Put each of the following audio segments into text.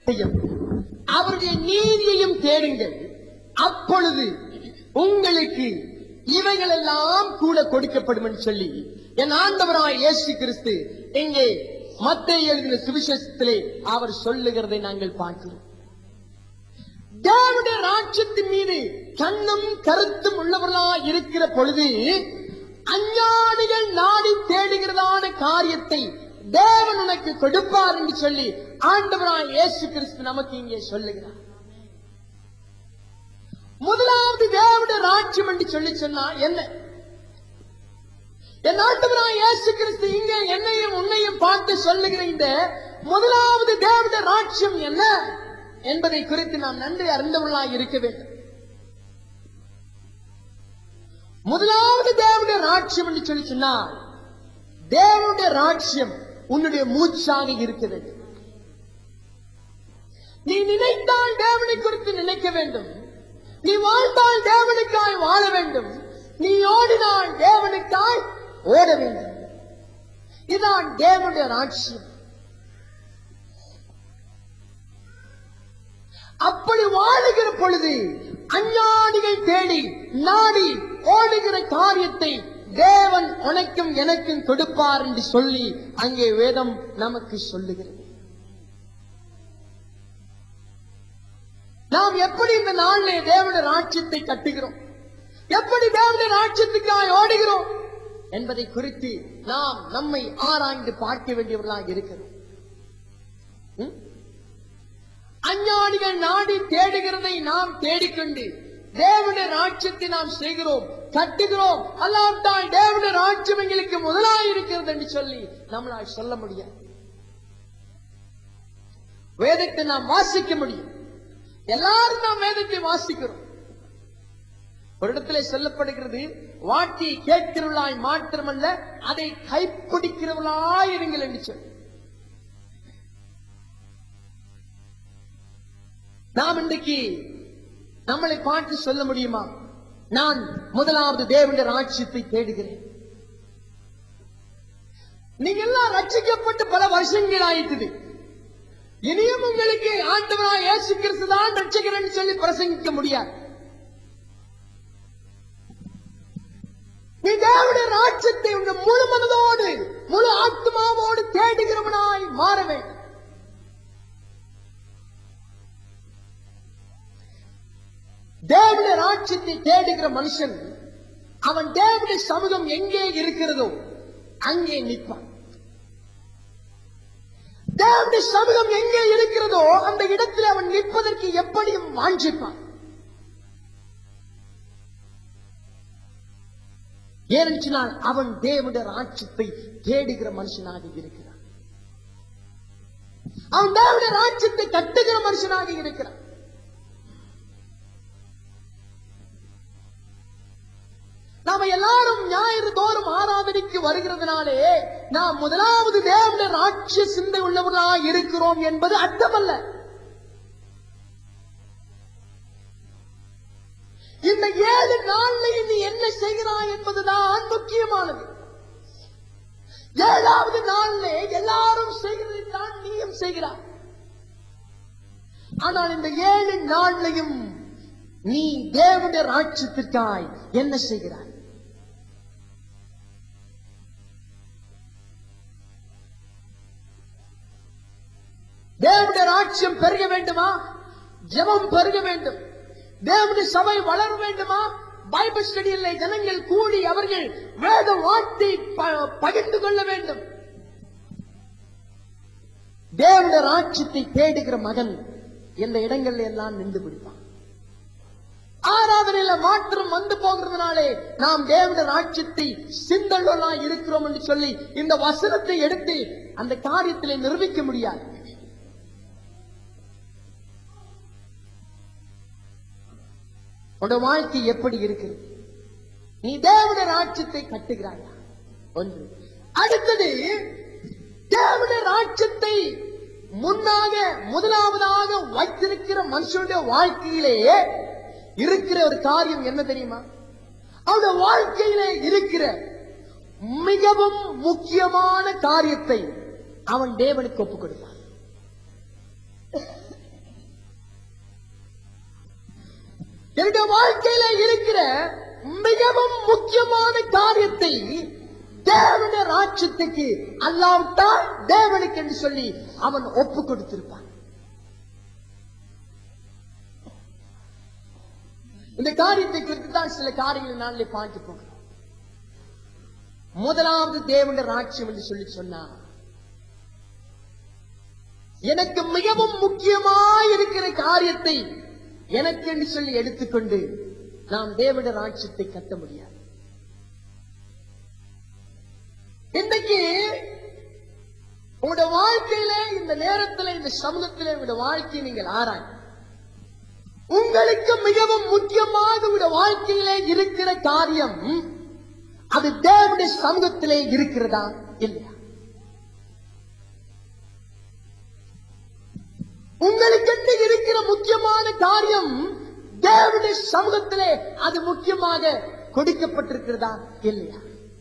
அவருடைய நீதியையும் தேடுங்கள் அப்பொழுது உங்களுக்கு இவைகளெல்லாம் கூட கொடுக்கப்படும் என்று சொல்லி என் ஆண்டவராய் இயேசு கிறிஸ்து இங்கே மத்திய எழுதின சுவிசேஷத்திலே அவர் சொல்லுகிறதை நாங்கள் பார்க்கிறோம் தேவனுடைய ராட்சத்தின் மீது கண்ணும் கருத்தும் உள்ளவர்களாய் இருக்கிற பொழுது அஞ்ஞானிகள் நாடி தேடுகிறதான காரியத்தை தேவன் உனக்கு கொடுப்பார் என்று சொல்லி ஆண்டவராய் இயேசு கிறிஸ்து நமக்கு இங்கே சொல்லுகிறார் முதலாவது தேவனுடைய ராட்சியம் என்று சொல்லி சொன்னா என்ன என் ஆண்டவராய் இயேசு கிறிஸ்து இங்கே என்னையும் உன்னையும் பார்த்து சொல்லுகிற இந்த முதலாவது தேவனுடைய ராட்சியம் என்ன என்பதை குறித்து நாம் நன்றி அறிந்தவர்களாய் இருக்க வேண்டும் முதலாவது தேவனுடைய ராட்சியம் என்று சொல்லி சொன்னால் தேவனுடைய ராட்சியம் உன்னுடைய மூச்சாக இருக்க வேண்டும் நீ நினைத்தால் தேவனை குறித்து நினைக்க வேண்டும் நீ வாழ்ந்தால் தேவனுக்காய் வாழ வேண்டும் நீ ஓடினால் தேவனுக்காய் ஓட வேண்டும் இதான் தேவனுடைய ராட்சியம் அப்படி வாழுகிற பொழுது அஞ்ஞானிகள் தேடி நாடி ஓடுகிற காரியத்தை தேவன் உனக்கும் எனக்கும் கொடுப்பார் என்று சொல்லி அங்கே வேதம் நமக்கு சொல்லுகிறது நாம் எப்படி இந்த நாளிலே தேவனுடைய ராட்சியத்தை கட்டுகிறோம் எப்படி தேவனுடைய ராட்சியத்துக்காய் ஓடுகிறோம் என்பதை குறித்து நாம் நம்மை ஆராய்ந்து பார்க்க வேண்டியவர்களாக இருக்கிறோம் ம்? அஞ்ஞானிகள் நாடி தேடுகிறதை நாம் தேடிக்கொண்டு தேவனுடைய ராட்சியத்தை நாம் செய்கிறோம் கட்டுகிறோம் அல்லாவிட்டால் தேவனுடைய ராட்சியம் எங்களுக்கு முதலாய் இருக்கிறது என்று சொல்லி நம்மளால் சொல்ல முடியாது வேதத்தை நாம் வாசிக்க முடியும் எல்லாரும் நாம் வேதத்தை வாசிக்கிறோம் ஒரு இடத்துல சொல்லப்படுகிறது வாட்டி கேட்கிறவளாய் மாத்திரமல்ல அதை கைப்பிடிக்கிறவளாய் இருங்கள் என்று சொல்லி நாம் இன்றைக்கு நம்மளை பார்த்து சொல்ல முடியுமா நான் முதலாவது தேவனுடைய ராட்சியத்தை தேடுகிறேன் நீங்க எல்லாம் ரட்சிக்கப்பட்டு பல வருஷங்கள் ஆயிட்டுது இனியும் உங்களுக்கு ஆண்டவராய் இயேசு கிறிஸ்து தான் ரட்சிக்கிறேன்னு சொல்லி பிரசங்கிக்க முடியாது நீ தேவனுடைய ராட்சியத்தை உங்க முழு மனதோடு முழு ஆத்மாவோடு தேடுகிறவனாய் மாற வேண்டும் தேவனுடைய ராட்சியத்தை தேடுகிற மனுஷன் அவன் தேவனுடைய சமூகம் எங்கே இருக்கிறதோ அங்கே நிற்பான் தேவனுடைய சமூகம் எங்கே இருக்கிறதோ அந்த இடத்தில் அவன் நிற்பதற்கு எப்படியும் வாஞ்சிப்பான் ஏனென்று சொன்னால் அவன் தேவனுடைய ராட்சியத்தை தேடுகிற மனுஷனாக இருக்கிறான் அவன் தேவனுடைய ராட்சியத்தை கட்டுகிற மனுஷனாக இருக்கிறான் நாம எல்லாரும் ஞாயிறு தோறும் ஆராதனைக்கு வருகிறதுனாலே நாம் முதலாவது தேவனுடைய ராட்சிய சிந்தை உள்ளவர்களாக இருக்கிறோம் என்பது அர்த்தமல்ல இந்த ஏழு நாள்ல நீ என்ன செய்கிறாய் என்பதுதான் முக்கியமானது ஏழாவது நாள்ல எல்லாரும் செய்கிறதை தான் நீயும் செய்கிறாய் ஆனால் இந்த ஏழு நாள்லையும் நீ தேவனுடைய ராட்சியத்திற்காய் என்ன செய்கிறாய் தேவனுடைய ராட்சியம் பெருக வேண்டுமா ஜெபம் பெருக வேண்டும் தேவனுடைய சபை வளர வேண்டுமா பைபிள் ஸ்டடியில் ஜனங்கள் கூடி அவர்கள் வேத வார்த்தை ப- பகிர்ந்து கொள்ள வேண்டும் தேவனுடைய ராட்சியத்தை தேடுகிற மகன் இந்த இடங்கள்ல எல்லாம் நின்று பிடிப்பான் ஆராதனையில மாற்றம் வந்து போகிறதுனாலே நாம் தேவனுடைய ராட்சியத்தை சிந்தளா இருக்கிறோம் என்று சொல்லி இந்த வசனத்தை எடுத்து அந்த காரியத்திலே நிரூபிக்க முடியாது உன்னோட வாழ்க்கை எப்படி இருக்கிறது நீ தேவனுடைய ராட்சியத்தை கட்டுகிறாயா ஒன்று அடுத்தது தேவனுடைய ராட்சியத்தை முன்னாக முதலாவதாக வைத்திருக்கிற மனுஷனுடைய வாழ்க்கையிலே இருக்கிற ஒரு காரியம் என்ன தெரியுமா அவனுடைய வாழ்க்கையிலே இருக்கிற மிகவும் முக்கியமான காரியத்தை அவன் தேவனுக்கு ஒப்புக் கொடுத்தான் என்னுடைய வாழ்க்கையில இருக்கிற மிகவும் முக்கியமான காரியத்தை தேவனுடைய ராட்சத்துக்கு அல்லாவிட்டால் தேவனுக்கு என்று சொல்லி அவன் ஒப்பு கொடுத்திருப்பான் இந்த காரியத்தை குறித்து தான் சில காரியங்களை நாளிலே பார்க்க போகிறோம் முதலாவது தேவனுடைய ராட்சியம் என்று சொல்லி சொன்னார் எனக்கு மிகவும் முக்கியமாய் இருக்கிற காரியத்தை எனக்கு என்று சொல்லி எடுத்துக்கொண்டு நாம் தேவனுடைய ராட்சியத்தை கட்ட முடியாது இன்றைக்கு உங்களுடைய வாழ்க்கையில இந்த நேரத்துல இந்த சமூகத்துல உங்களுடைய வாழ்க்கையை நீங்கள் ஆராய் உங்களுக்கு மிகவும் முக்கியமாக உங்களுடைய வாழ்க்கையிலே இருக்கிற காரியம் அது தேவனுடைய சமூகத்திலே இருக்கிறதா இல்லையா உங்களுக்கு இருக்கிற முக்கியமான காரியம் தேவனுடைய சமூகத்திலே அது முக்கியமாக கொடுக்கப்பட்டிருக்கிறதா இல்லையா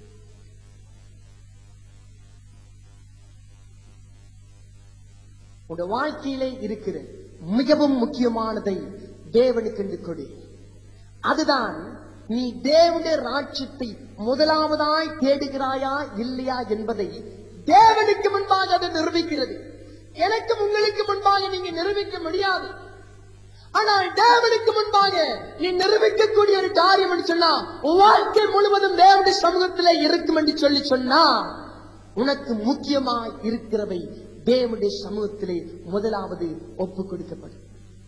உங்களுடைய வாழ்க்கையிலே இருக்கிற மிகவும் முக்கியமானதை தேவனுக்கு கொடு அதுதான் நீ தேவனுடைய ராட்சியத்தை முதலாவதாய் தேடுகிறாயா இல்லையா என்பதை தேவனுக்கு முன்பாக அது நிரூபிக்கிறது எனக்கும் உங்களுக்கு முன்பாக நீங்க நிரூபிக்க முடியாது ஆனால் தேவனுக்கு முன்பாக நீ நிரூபிக்கக்கூடிய ஒரு காரியம் என்று சொன்னா உன் வாழ்க்கை முழுவதும் தேவனுடைய சமூகத்திலே இருக்கும் என்று சொல்லி சொன்னா உனக்கு முக்கியமாய் இருக்கிறவை தேவனுடைய சமூகத்திலே முதலாவது ஒப்பு கொடுக்கப்படும்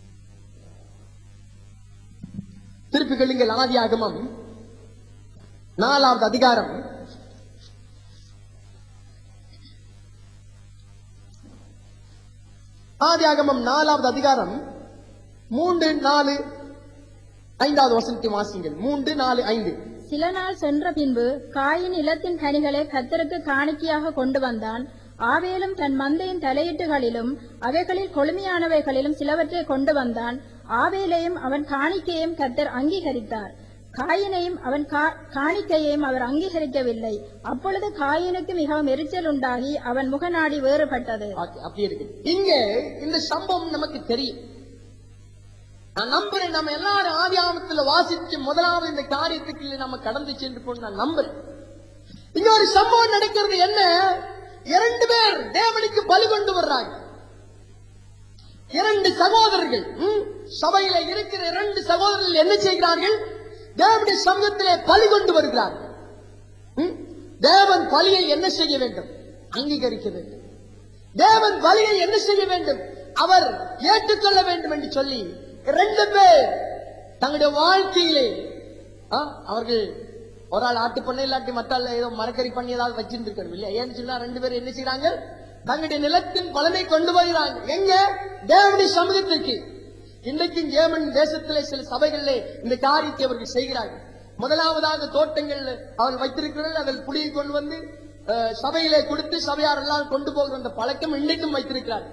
திருப்பி கொள்ளுங்கள் ஆதியாகமம் நாலாவது அதிகாரம் ஆதியாகமம் நாலாவது அதிகாரம் மூன்று நாலு ஐந்தாவது வசனத்தை வாசிங்கள் மூன்று நாலு ஐந்து சில நாள் சென்ற பின்பு காயின் நிலத்தின் கனிகளை கத்தருக்கு காணிக்கையாக கொண்டு வந்தான் ஆவேலும் தன் மந்தையின் தலையீட்டுகளிலும் அவைகளில் கொழுமையானவைகளிலும் சிலவற்றை கொண்டு வந்தான் ஆவேலையும் அவன் காணிக்கையையும் கத்தர் அங்கீகரித்தார் காயினையும் அவன் கா- காணிக்கையையும் அவர் அங்கீகரிக்கவில்லை அப்பொழுது காயினுக்கு மிகவும் எரிச்சல் உண்டாகி அவன் முகநாடி வேறுபட்டது ஓகே, அப்படி இருக்கு இங்க இந்த சம்பவம் நமக்கு தெரியும் நான் நம்புறேன் நம்ம எல்லாரும் ஆதி ஆமத்துல வாசிச்சு முதலாவது இந்த காரியத்துக்கு நம்ம கடந்து சென்று போன்னு நான் நம்புறேன் இங்க ஒரு சம்பவம் நடக்கிறது என்ன இரண்டு பேர் தேவனுக்கு பலி கொண்டு வர்றாங்க இரண்டு சகோதரர்கள் ம், சபையில இருக்கிற இரண்டு சகோதரர்கள் என்ன செய்கிறார்கள் தேவனுடைய சமூகத்திலே பலி கொண்டு வருகிறார்கள் ம், தேவன் பலியை என்ன செய்ய வேண்டும் அங்கீகரிக்க வேண்டும் தேவன் பலியை என்ன செய்ய வேண்டும் அவர் ஏற்றுக்கொள்ள வேண்டும் என்று சொல்லி இரண்டு பேர் தங்களுடைய வாழ்க்கையிலே ஆ, அவர்கள் ஒரு ஆள் ஆட்டு பண்ணை இல்லாட்டி மத்தாள் ஏதோ மரக்கறி பண்ணி ஏதாவது வச்சிருந்திருக்கணும் இல்லையா ஏன்னு சொன்னா ரெண்டு பேரும் என்ன செய்றாங்க தங்களுடைய நிலத்தின் பலனை கொண்டு வருகிறாங்க எங்க தேவனுடைய சமூகத்திற்கு இன்றைக்கு ஜேமன் தேசத்திலே சில சபைகளிலே இந்த காரியத்தை அவர்கள் செய்கிறார்கள் முதலாவதாக தோட்டங்கள் அவர்கள் வைத்திருக்கிறார்கள் அதில் புளியை கொண்டு வந்து அஹ், சபையிலே கொடுத்து சபையார் எல்லாம் கொண்டு போகிற அந்த பழக்கம் இன்றைக்கும் வைத்திருக்கிறார்கள்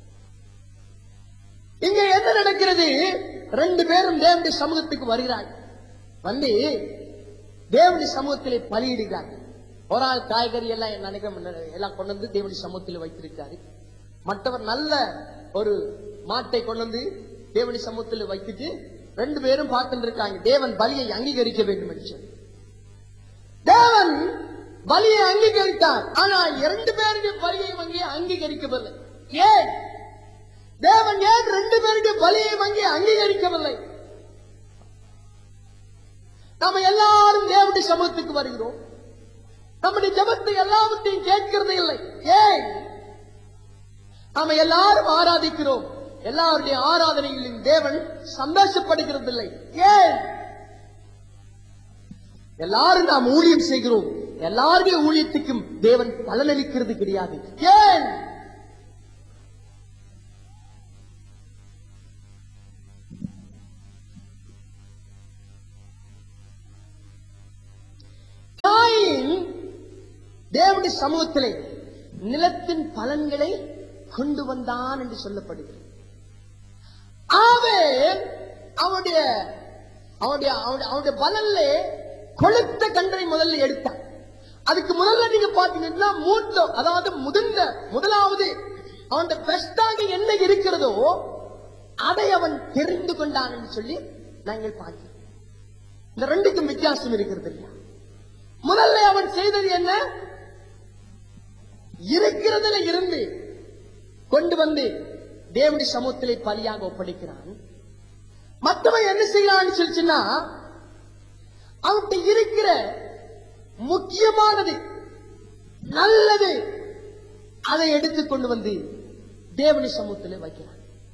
இங்க என்ன நடக்கிறது ரெண்டு பேரும் தேவனுடைய சமூகத்துக்கு வருகிறார்கள் வந்து தேவனுடைய சமூகத்திலே பலியிடுகிறார்கள் ஒரு ஆள் காய்கறி எல்லாம் என்ன நினைக்கிறேன் எல்லாம் கொண்டு வந்து தேவனுடைய சமூகத்தில் வைத்திருக்காரு மற்றவர் நல்ல ஒரு மாட்டை கொண்டு வந்து தேவனுடைய சமூகத்தில் வைத்துட்டு ரெண்டு பேரும் பார்த்துட்டு இருக்காங்க தேவன் பலியை அங்கீகரிக்க வேண்டும் என்று சொல்லி தேவன் பலியை அங்கீகரித்தார் ஆனால் இரண்டு பேருடைய பலியை அங்கே அங்கீகரிக்கவில்லை ஏன் தேவன் ஏன் ரெண்டு பேருடைய பலியை அங்கே அங்கீகரிக்கவில்லை நாம எல்லாரும் தேவனுடைய சமூகத்துக்கு வருகிறோம் நம்முடைய ஜபத்தை எல்லாவற்றையும் கேட்கிறது இல்லை ஏன் நாம எல்லாரும் ஆராதிக்கிறோம் எல்லாருடைய ஆராதனைகளின் தேவன் சந்தோஷப்படுகிறது இல்லை ஏன் எல்லாரும் நாம் ஊழியம் செய்கிறோம் எல்லாருடைய ஊழியத்துக்கும் தேவன் பலனளிக்கிறது கிடையாது ஏன் காயின் தேவனுடைய சமூகத்திலே நிலத்தின் பலன்களை கொண்டு வந்தான் என்று சொல்லப்படுகிறது அவன் அவனுடைய அவனுடைய அவனுடைய அவனுடைய பலன்ல கொளுத்த கன்றை முதல்ல எடுத்தான் அதுக்கு முதல்ல நீங்க பாத்தீங்கன்னா மூத்த அதாவது முதிர்ந்த முதலாவது அவனுடைய பெஸ்டாக என்ன இருக்கிறதோ அதை அவன் தெரிந்து கொண்டான் என்று சொல்லி நாங்கள் பார்க்கிறோம் இந்த ரெண்டுக்கும் வித்தியாசம் இருக்கிறது இல்லையா முதல்ல அவன் செய்தது என்ன இருக்கிறதுல இருந்து கொண்டு வந்து தேவனுடைய சமூகத்திலே பலியாக ஒப்படைக்கிறான் மற்றவன் என்ன செய்யலாம்னு சொல்லிச்சுன்னா அவன்கிட்ட இருக்கிற முக்கியமானது நல்லது அதை எடுத்து கொண்டு வந்து தேவனுடைய சமூகத்திலே வைக்கிறான்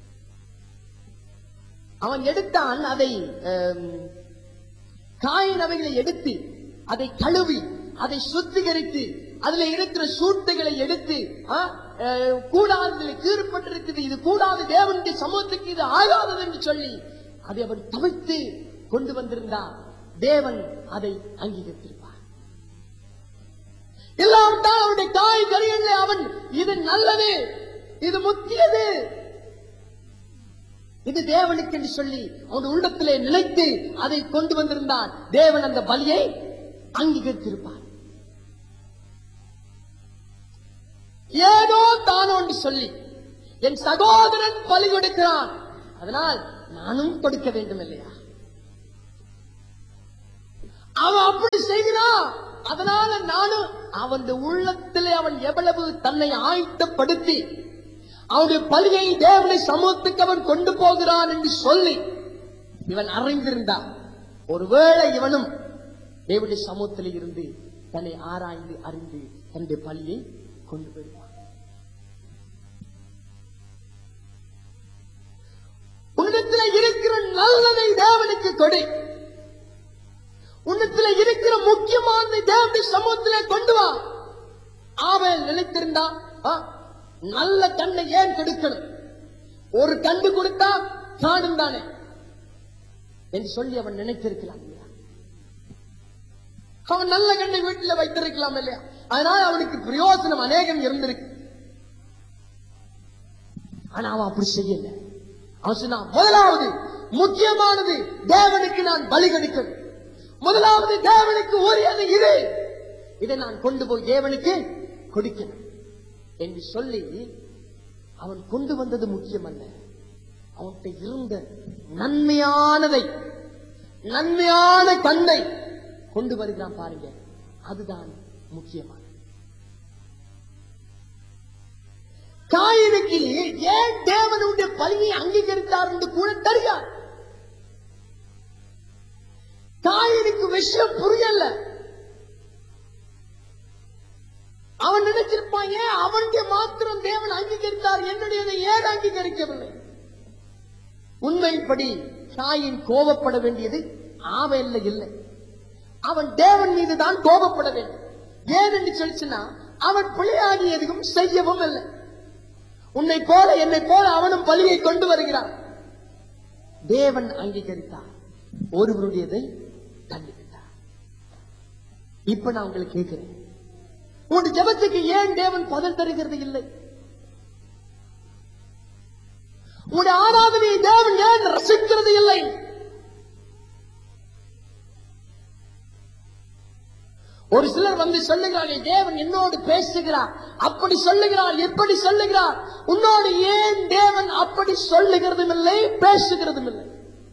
அவன் எடுத்தான் அதை ஆம், காயின் அவைகளை எடுத்து அதை கழுவி அதை சுத்திகரித்து அதுல இருக்கிற சூட்டைகளை எடுத்து ஆ, அஹ், கூடாததுல கீழ்பட்டிருக்குது இது கூடாது தேவனுடைய சமூகத்துக்கு இது ஆகாதது என்று சொல்லி அதை அவன் தவிர்த்து கொண்டு வந்திருந்தார் தேவன் அதை அங்கீகரித்திருப்பார் இல்லாவிட்டால் அவனுடைய காய் கறிகளில் அவன் இது நல்லது இது முக்கியது இது தேவனுக்கு என்று சொல்லி அவன் உள்ளத்திலே நிலைத்து அதை கொண்டு வந்திருந்தான் தேவன் அந்த பலியை அங்கீகரித்திருப்பார் ஏதோ தானோ என்று சொல்லி என் சகோதரன் பலி கொடுக்கிறான் அதனால் நானும் கொடுக்க வேண்டும் இல்லையா அவன் அப்படி செய்கிறான் அதனால நானும் அவன் உள்ளத்திலே அவன் எவ்வளவு தன்னை ஆயத்தப்படுத்தி அவனுடைய பலியை தேவனை சமூகத்துக்கு அவன் கொண்டு போகிறான் என்று சொல்லி இவன் அறிந்திருந்தான் ஒருவேளை இவனும் தேவனுடைய சமூகத்தில் இருந்து தன்னை ஆராய்ந்து அறிந்து தன்னுடைய பலியை கொண்டு போயிருவான் உன்னிடத்தில் இருக்கிற நல்லதை தேவனுக்கு கொடு உன்னிடத்தில் இருக்கிற முக்கியமானதை தேவனுடைய சமூகத்திலே கொண்டு வா அவன் நினைத்திருந்தான் ஆ, நல்ல கண்ணை ஏன் கொடுக்கணும் ஒரு கண்டு கொடுத்தா காணும் தானே என்று சொல்லி அவன் நினைத்திருக்கலாம் இல்லையா அவன் நல்ல கண்ணை வீட்டில் வைத்திருக்கலாம் இல்லையா அதனால அவனுக்கு பிரயோசனம் அநேகம் இருந்திருக்கு ஆனா அவன் அப்படி செய்யல அவன் சொன்னான் முதலாவது முக்கியமானது தேவனுக்கு நான் பலி கொடுக்கணும் முதலாவது தேவனுக்கு உரியது இது இதை நான் கொண்டு போய் தேவனுக்கு கொடுக்கணும் என்று சொல்லி அவன் கொண்டு வந்தது முக்கியமல்ல அவன்கிட்ட இருந்த நன்மையானதை நன்மையான கண்ணை கொண்டு வருகிறான் பாருங்க அதுதான் முக்கியமானது காயினுக்கு ஏன் தேவனுடைய பலியை அங்கீகரித்தார் என்று கூட தெரியாது காயினுக்கு விஷயம் புரியல அவன் நினைச்சிருப்பான் ஏன் அவனுடைய மாத்திரம் தேவன் அங்கீகரித்தார் என்னுடையதை ஏன் அங்கீகரிக்கவில்லை உண்மைப்படி காயின் கோபப்பட வேண்டியது ஆவையில் இல்லை அவன் தேவன் மீது தான் கோபப்பட வேண்டும் ஏன் என்று சொல்லிச்சுன்னா அவன் பிழையாகி எதுவும் செய்யவும் இல்லை உன்னை போல என்னை போல அவனும் பலியை கொண்டு வருகிறான் தேவன் அங்கீகரித்தார் ஒருவருடையதை தள்ளிவிட்டார் இப்ப நான் உங்களுக்கு கேட்கிறேன் உன் ஜெபத்துக்கு ஏன் தேவன் பதில் தருகிறது இல்லை உன் ஆராதனையை தேவன் ஏன் ரசிக்கிறது இல்லை ஒரு சிலர் வந்து சொல்லுகிறார்கள் தேவன் என்னோடு பேசுகிறார் அப்படி சொல்லுகிறார் எப்படி சொல்லுகிறார் உன்னோடு ஏன் தேவன் அப்படி சொல்லுகிறதும் இல்லை பேசுகிறதும் இல்லை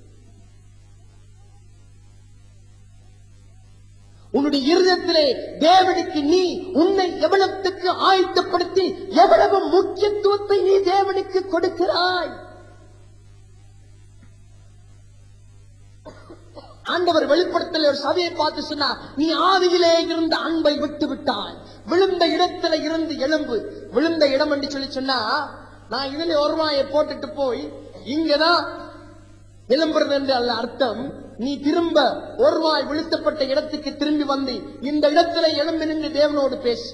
உன்னுடைய இருதயத்திலே தேவனுக்கு நீ உன்னை எவ்வளவுக்கு ஆயத்தப்படுத்தி எவ்வளவு முக்கியத்துவத்தை நீ தேவனுக்கு கொடுக்கிறாய் ஆண்டவர் வெளிப்படுத்தல ஒரு சபையை பார்த்து சொன்னா நீ ஆதியிலே இருந்த அன்பை விட்டு விட்டாய் விழுந்த இடத்துல இருந்து எலும்பு விழுந்த இடம் என்று சொல்லி சொன்னா நான் இதுல ஒரு ரூபாயை போட்டுட்டு போய் இங்கதான் எலும்புறது என்று அல்ல அர்த்தம் நீ திரும்ப ஒரு ரூபாய் விழுத்தப்பட்ட இடத்துக்கு திரும்பி வந்து இந்த இடத்துல எலும்பி நின்று தேவனோடு பேசு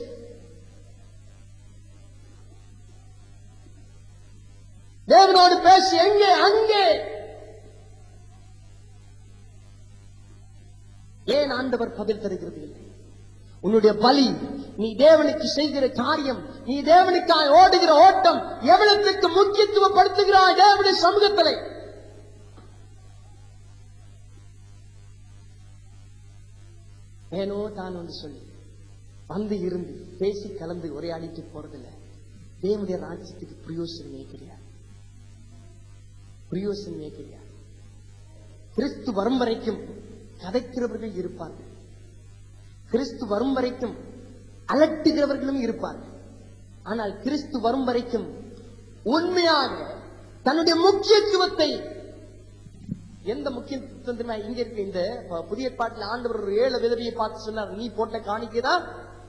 தேவனோடு பேசு எங்கே அங்கே ஏன் ஆண்டவர் பதில் தருகிறது இல்லை உன்னுடைய பலி நீ தேவனுக்கு செய்கிற காரியம் நீ தேவனுக்காய் ஓடுகிற ஓட்டம் எவ்வளவுக்கு முக்கியத்துவப்படுத்துகிறாய் தேவனுடைய சமூகத்திலே ஏனோ தான் ஒன்று சொல்லி வந்து இருந்து பேசி கலந்து உரையாடிட்டு போறதில்ல தேவனுடைய ராஜ்யத்துக்கு பிரயோசனமே கிடையாது பிரயோசனமே கிடையாது கிறிஸ்து வரும் வரைக்கும் கதைக்கிறவர்கள் இருப்பார்கள் கிறிஸ்து வரும் வரைக்கும் அலட்டுகிறவர்களும் இருப்பார்கள் ஆனால் கிறிஸ்து வரும் வரைக்கும் உண்மையாக தன்னுடைய முக்கியத்துவத்தை எந்த முக்கியத்துவம் தெரியுமா இங்க இருக்கு இந்த ப- புதிய பாட்டில் ஆண்டவர் ஒரு ஏழு விதவியை பார்த்து சொன்னார் நீ போட்ட காணிக்கைதான்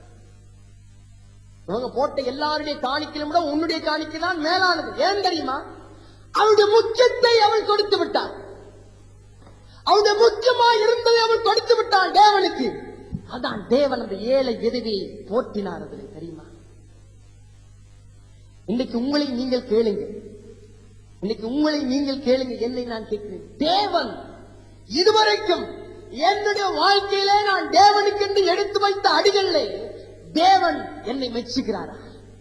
இவங்க போட்ட எல்லாருடைய காணிக்கையிலும் விட உன்னுடைய காணிக்கை தான் மேலானது ஏன் தெரியுமா அவருடைய முக்கியத்தை அவள் கொடுத்து விட்டார் அவருடைய முக்கியமா இருந்ததை அவள் கொடுத்து விட்டான் தேவனுக்கு அதான் தேவன் அந்த ஏழை விதவியை போற்றினார் அதில் தெரியுமா இன்னைக்கு உங்களை நீங்கள் கேளுங்க இன்னைக்கு உங்களை நீங்கள் கேளுங்க என்னை நான் கேட்கிறேன் தேவன் இதுவரைக்கும் என்னுடைய வாழ்க்கையிலே நான் தேவனுக்கு என்று எடுத்து வைத்த அடிகளிலே தேவன் என்னை மெச்சுகிறாரா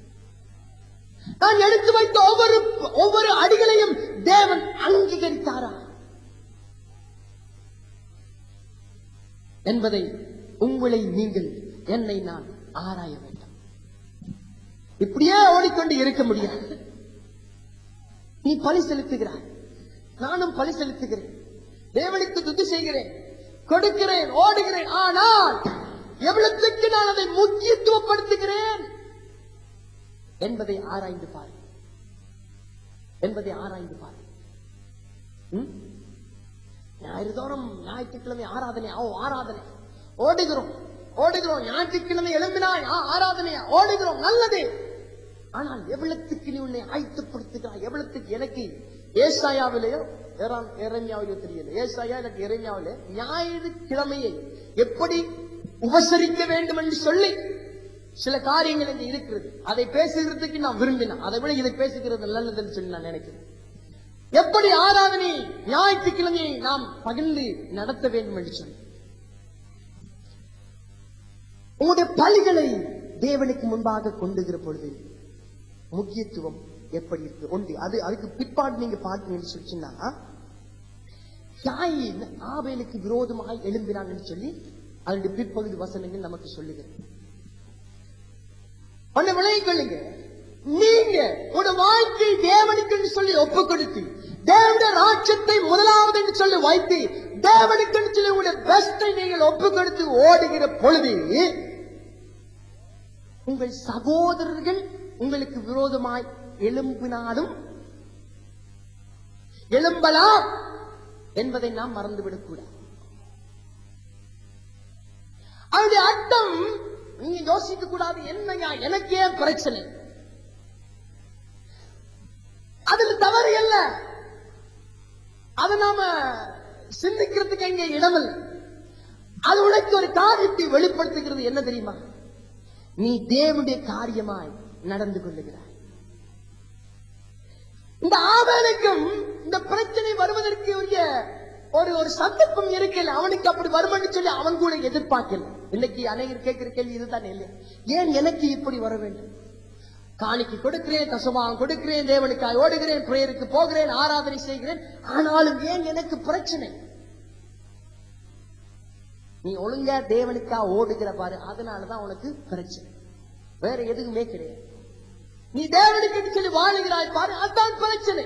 நான் எடுத்து வைத்த ஒவ்வொரு ஒவ்வொரு அடிகளையும் தேவன் அங்கீகரித்தாரா என்பதை உங்களை நீங்கள் என்னை நான் ஆராய வேண்டும் இப்படியே ஓடிக்கொண்டு இருக்க முடியாது நீ பலி செலுத்துகிறாய் நானும் பலி செலுத்துகிறேன் தேவனுக்கு துதி செய்கிறேன் கொடுக்கிறேன் ஓடுகிறேன் ஆனால் எவ்வளவுக்கு நான் அதை முக்கியத்துவப்படுத்துகிறேன் என்பதை ஆராய்ந்து பாரு என்பதை ஆராய்ந்து பாரு ம்? ஞாயிறு தோறும் ஞாயிற்றுக்கிழமை ஆராதனை ஓ ஆராதனை ஓடுகிறோம் ஓடுகிறோம் ஞாயிற்றுக்கிழமை எழும்பினாய் ஆ, ஆராதனையா ஓடுகிறோம் நல்லது ஆனால் எவ்வளத்துக்கு நீ உன்னை ஆயத்தப்படுத்துகிறாய் எவ்வளத்துக்கு எனக்கு ஏசாயாவிலேயோ இறைமையாவிலோ தெரியல ஏசாயா எனக்கு இறைமையாவிலே ஞாயிற்றுக்கிழமையை எப்படி உபசரிக்க வேண்டும் என்று சொல்லி சில காரியங்கள் இங்க இருக்கிறது அதை பேசுகிறதுக்கு நான் விரும்பினேன் அதை விட இதை பேசுகிறது நல்லதுன்னு சொல்லி நான் நினைக்கிறேன் எப்படி ஆராதனை ஞாயிற்றுக்கிழமையை நாம் பகிர்ந்து நடத்த வேண்டும் என்று சொல்லி உங்களுடைய பலிகளை தேவனுக்கு முன்பாக கொண்டுகிற பொழுது முக்கியத்துவம் எப்படி இருக்கு ஒன்று அது அதுக்கு பிற்பாடு நீங்க பார்த்தீங்கன்னு சொல்லிச்சுன்னா காயின் ஆபேலுக்கு விரோதமாக எழும்பினான்னு சொல்லி அதனுடைய பிற்பகுதி வசனங்கள் நமக்கு சொல்லுகிறது ஒண்ணு விளைய கொள்ளுங்க நீங்க உங்க வாழ்க்கை தேவனுக்கு சொல்லி ஒப்பு கொடுத்து தேவனுடைய ராட்சத்தை முதலாவது என்று சொல்லி வைத்து தேவனுக்கு சொல்லி உங்களுடைய பெஸ்டை நீங்கள் ஒப்பு கொடுத்து ஓடுகிற பொழுது உங்கள் சகோதரர்கள் உங்களுக்கு விரோதமாய் எழும்பினாலும் எழும்பலாம் என்பதை நாம் மறந்துவிடக் கூடாது அவருடைய அர்த்தம் நீங்க யோசிக்க கூடாது என்னையா எனக்கு ஏன் பிரச்சனை அதுல தவறு இல்ல அதை நாம சிந்திக்கிறதுக்கு எங்க இடமில்லை அது உனக்கு ஒரு காரியத்தை வெளிப்படுத்துகிறது என்ன தெரியுமா நீ தேவனுடைய காரியமாய் நடந்து கொள்ளுகிறாய் இந்த ஆவேலுக்கும் இந்த பிரச்சனை வருவதற்கு உரிய ஒரு ஒரு சந்தர்ப்பம் இருக்கல அவனுக்கு அப்படி வரும்னு சொல்லி அவன் கூட எதிர்பார்க்கல இன்னைக்கு அநேகர் கேட்கிற கேள்வி இதுதான் இல்லையா ஏன் எனக்கு இப்படி வர வேண்டும் காணிக்கு கொடுக்கிறேன் தசமாம் கொடுக்கிறேன் தேவனுக்காய் ஓடுகிறேன் பிரேயருக்கு போகிறேன் ஆராதனை செய்கிறேன் ஆனாலும் ஏன் எனக்கு பிரச்சனை நீ ஒழுங்கா தேவனுக்கா ஓடுகிற பாரு அதனாலதான் உனக்கு பிரச்சனை வேற எதுவுமே கிடையாது நீ தேவனுக்கு சொல்லி வாழுகிறாய் பாரு அதுதான் பிரச்சனை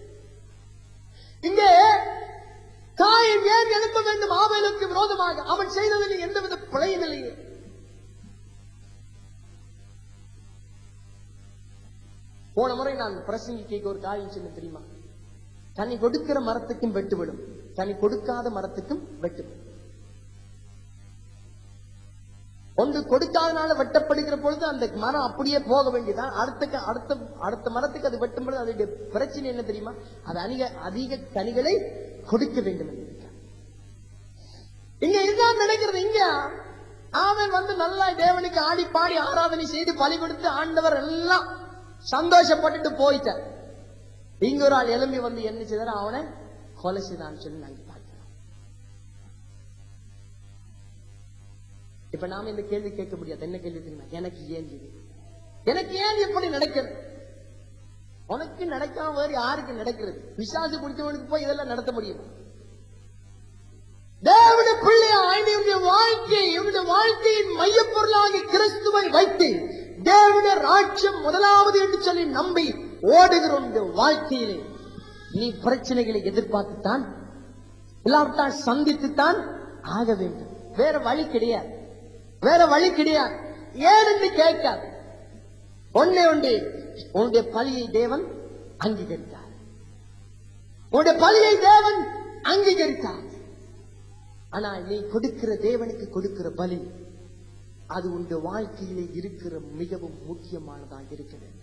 இங்கே காயம் ஏன் எழுப்ப வேண்டும் ஆவேலுக்கு விரோதமாக அவன் செய்ததில் எந்தவித பிழையும் இல்லையே போன முறை நான் பிரசங்கிக்க ஒரு காரியம் சொன்ன தெரியுமா கனி கொடுக்கிற மரத்துக்கும் வெட்டுவிடும் கனி கொடுக்காத மரத்துக்கும் வெட்டுவிடும் ஒன்று கொடுக்காதனால வெட்டப்படுகிற பொழுது அந்த மரம் அப்படியே போக வேண்டியதான் அடுத்த அடுத்த அடுத்த மரத்துக்கு அது வெட்டும் பொழுது அதனுடைய பிரச்சனை என்ன தெரியுமா அது அதிக அதிக கனிகளை கொடுக்க வேண்டும் என்று இருக்கிறார். இங்க இதுதான் நடக்கிறது இங்க அவன் வந்து நல்லா தேவனுக்கு ஆடி பாடி ஆராதனை செய்து பலி கொடுத்து ஆண்டவர் எல்லாம் சந்தோஷப்பட்டுட்டு போயிட்டார் இங்க ஒரு ஆள் எழும்பி வந்து என்ன செய்தார் அவனை கொலை செய்தான்னு சொல்லி நாங்க பார்க்கிறோம் இப்ப நாம இந்த கேள்வி கேட்க முடியாது என்ன கேள்வி தெரியுமா எனக்கு ஏன் இது எனக்கு ஏன் இப்படி நடக்கிறது உனக்கு நடக்காம வேறு யாருக்கு நடக்கிறது விசாசு பிடிச்சவனுக்கு போய் இதெல்லாம் நடத்த முடியுமா தேவனுடைய பிள்ளையாய் இவனுடைய வாழ்க்கை இவனுடைய வாழ்க்கையின் மையப்பொருளாக கிறிஸ்துவை வைத்து தேவனுடைய ராட்சியம் முதலாவது என்று சொல்லி நம்பி ஓடுகிற உன்னுடைய வாழ்க்கையிலே நீ பிரச்சனைகளை எதிர்பார்த்துத்தான் இல்லாவிட்டால் சந்தித்துத்தான் ஆக வேண்டும் வேற வழி கிடையாது வேற வழி கிடையாது ஏன் என்று கேட்காது ஒன்னே ஒன்று உன்னுடைய பலியை தேவன் அங்கீகரித்தார் உன்னுடைய பலியை தேவன் அங்கீகரித்தார் ஆனா நீ கொடுக்கிற தேவனுக்கு கொடுக்கிற பலி அது உன்னுடைய வாழ்க்கையிலே இருக்கிற மிகவும் முக்கியமானதாக இருக்க வேண்டும்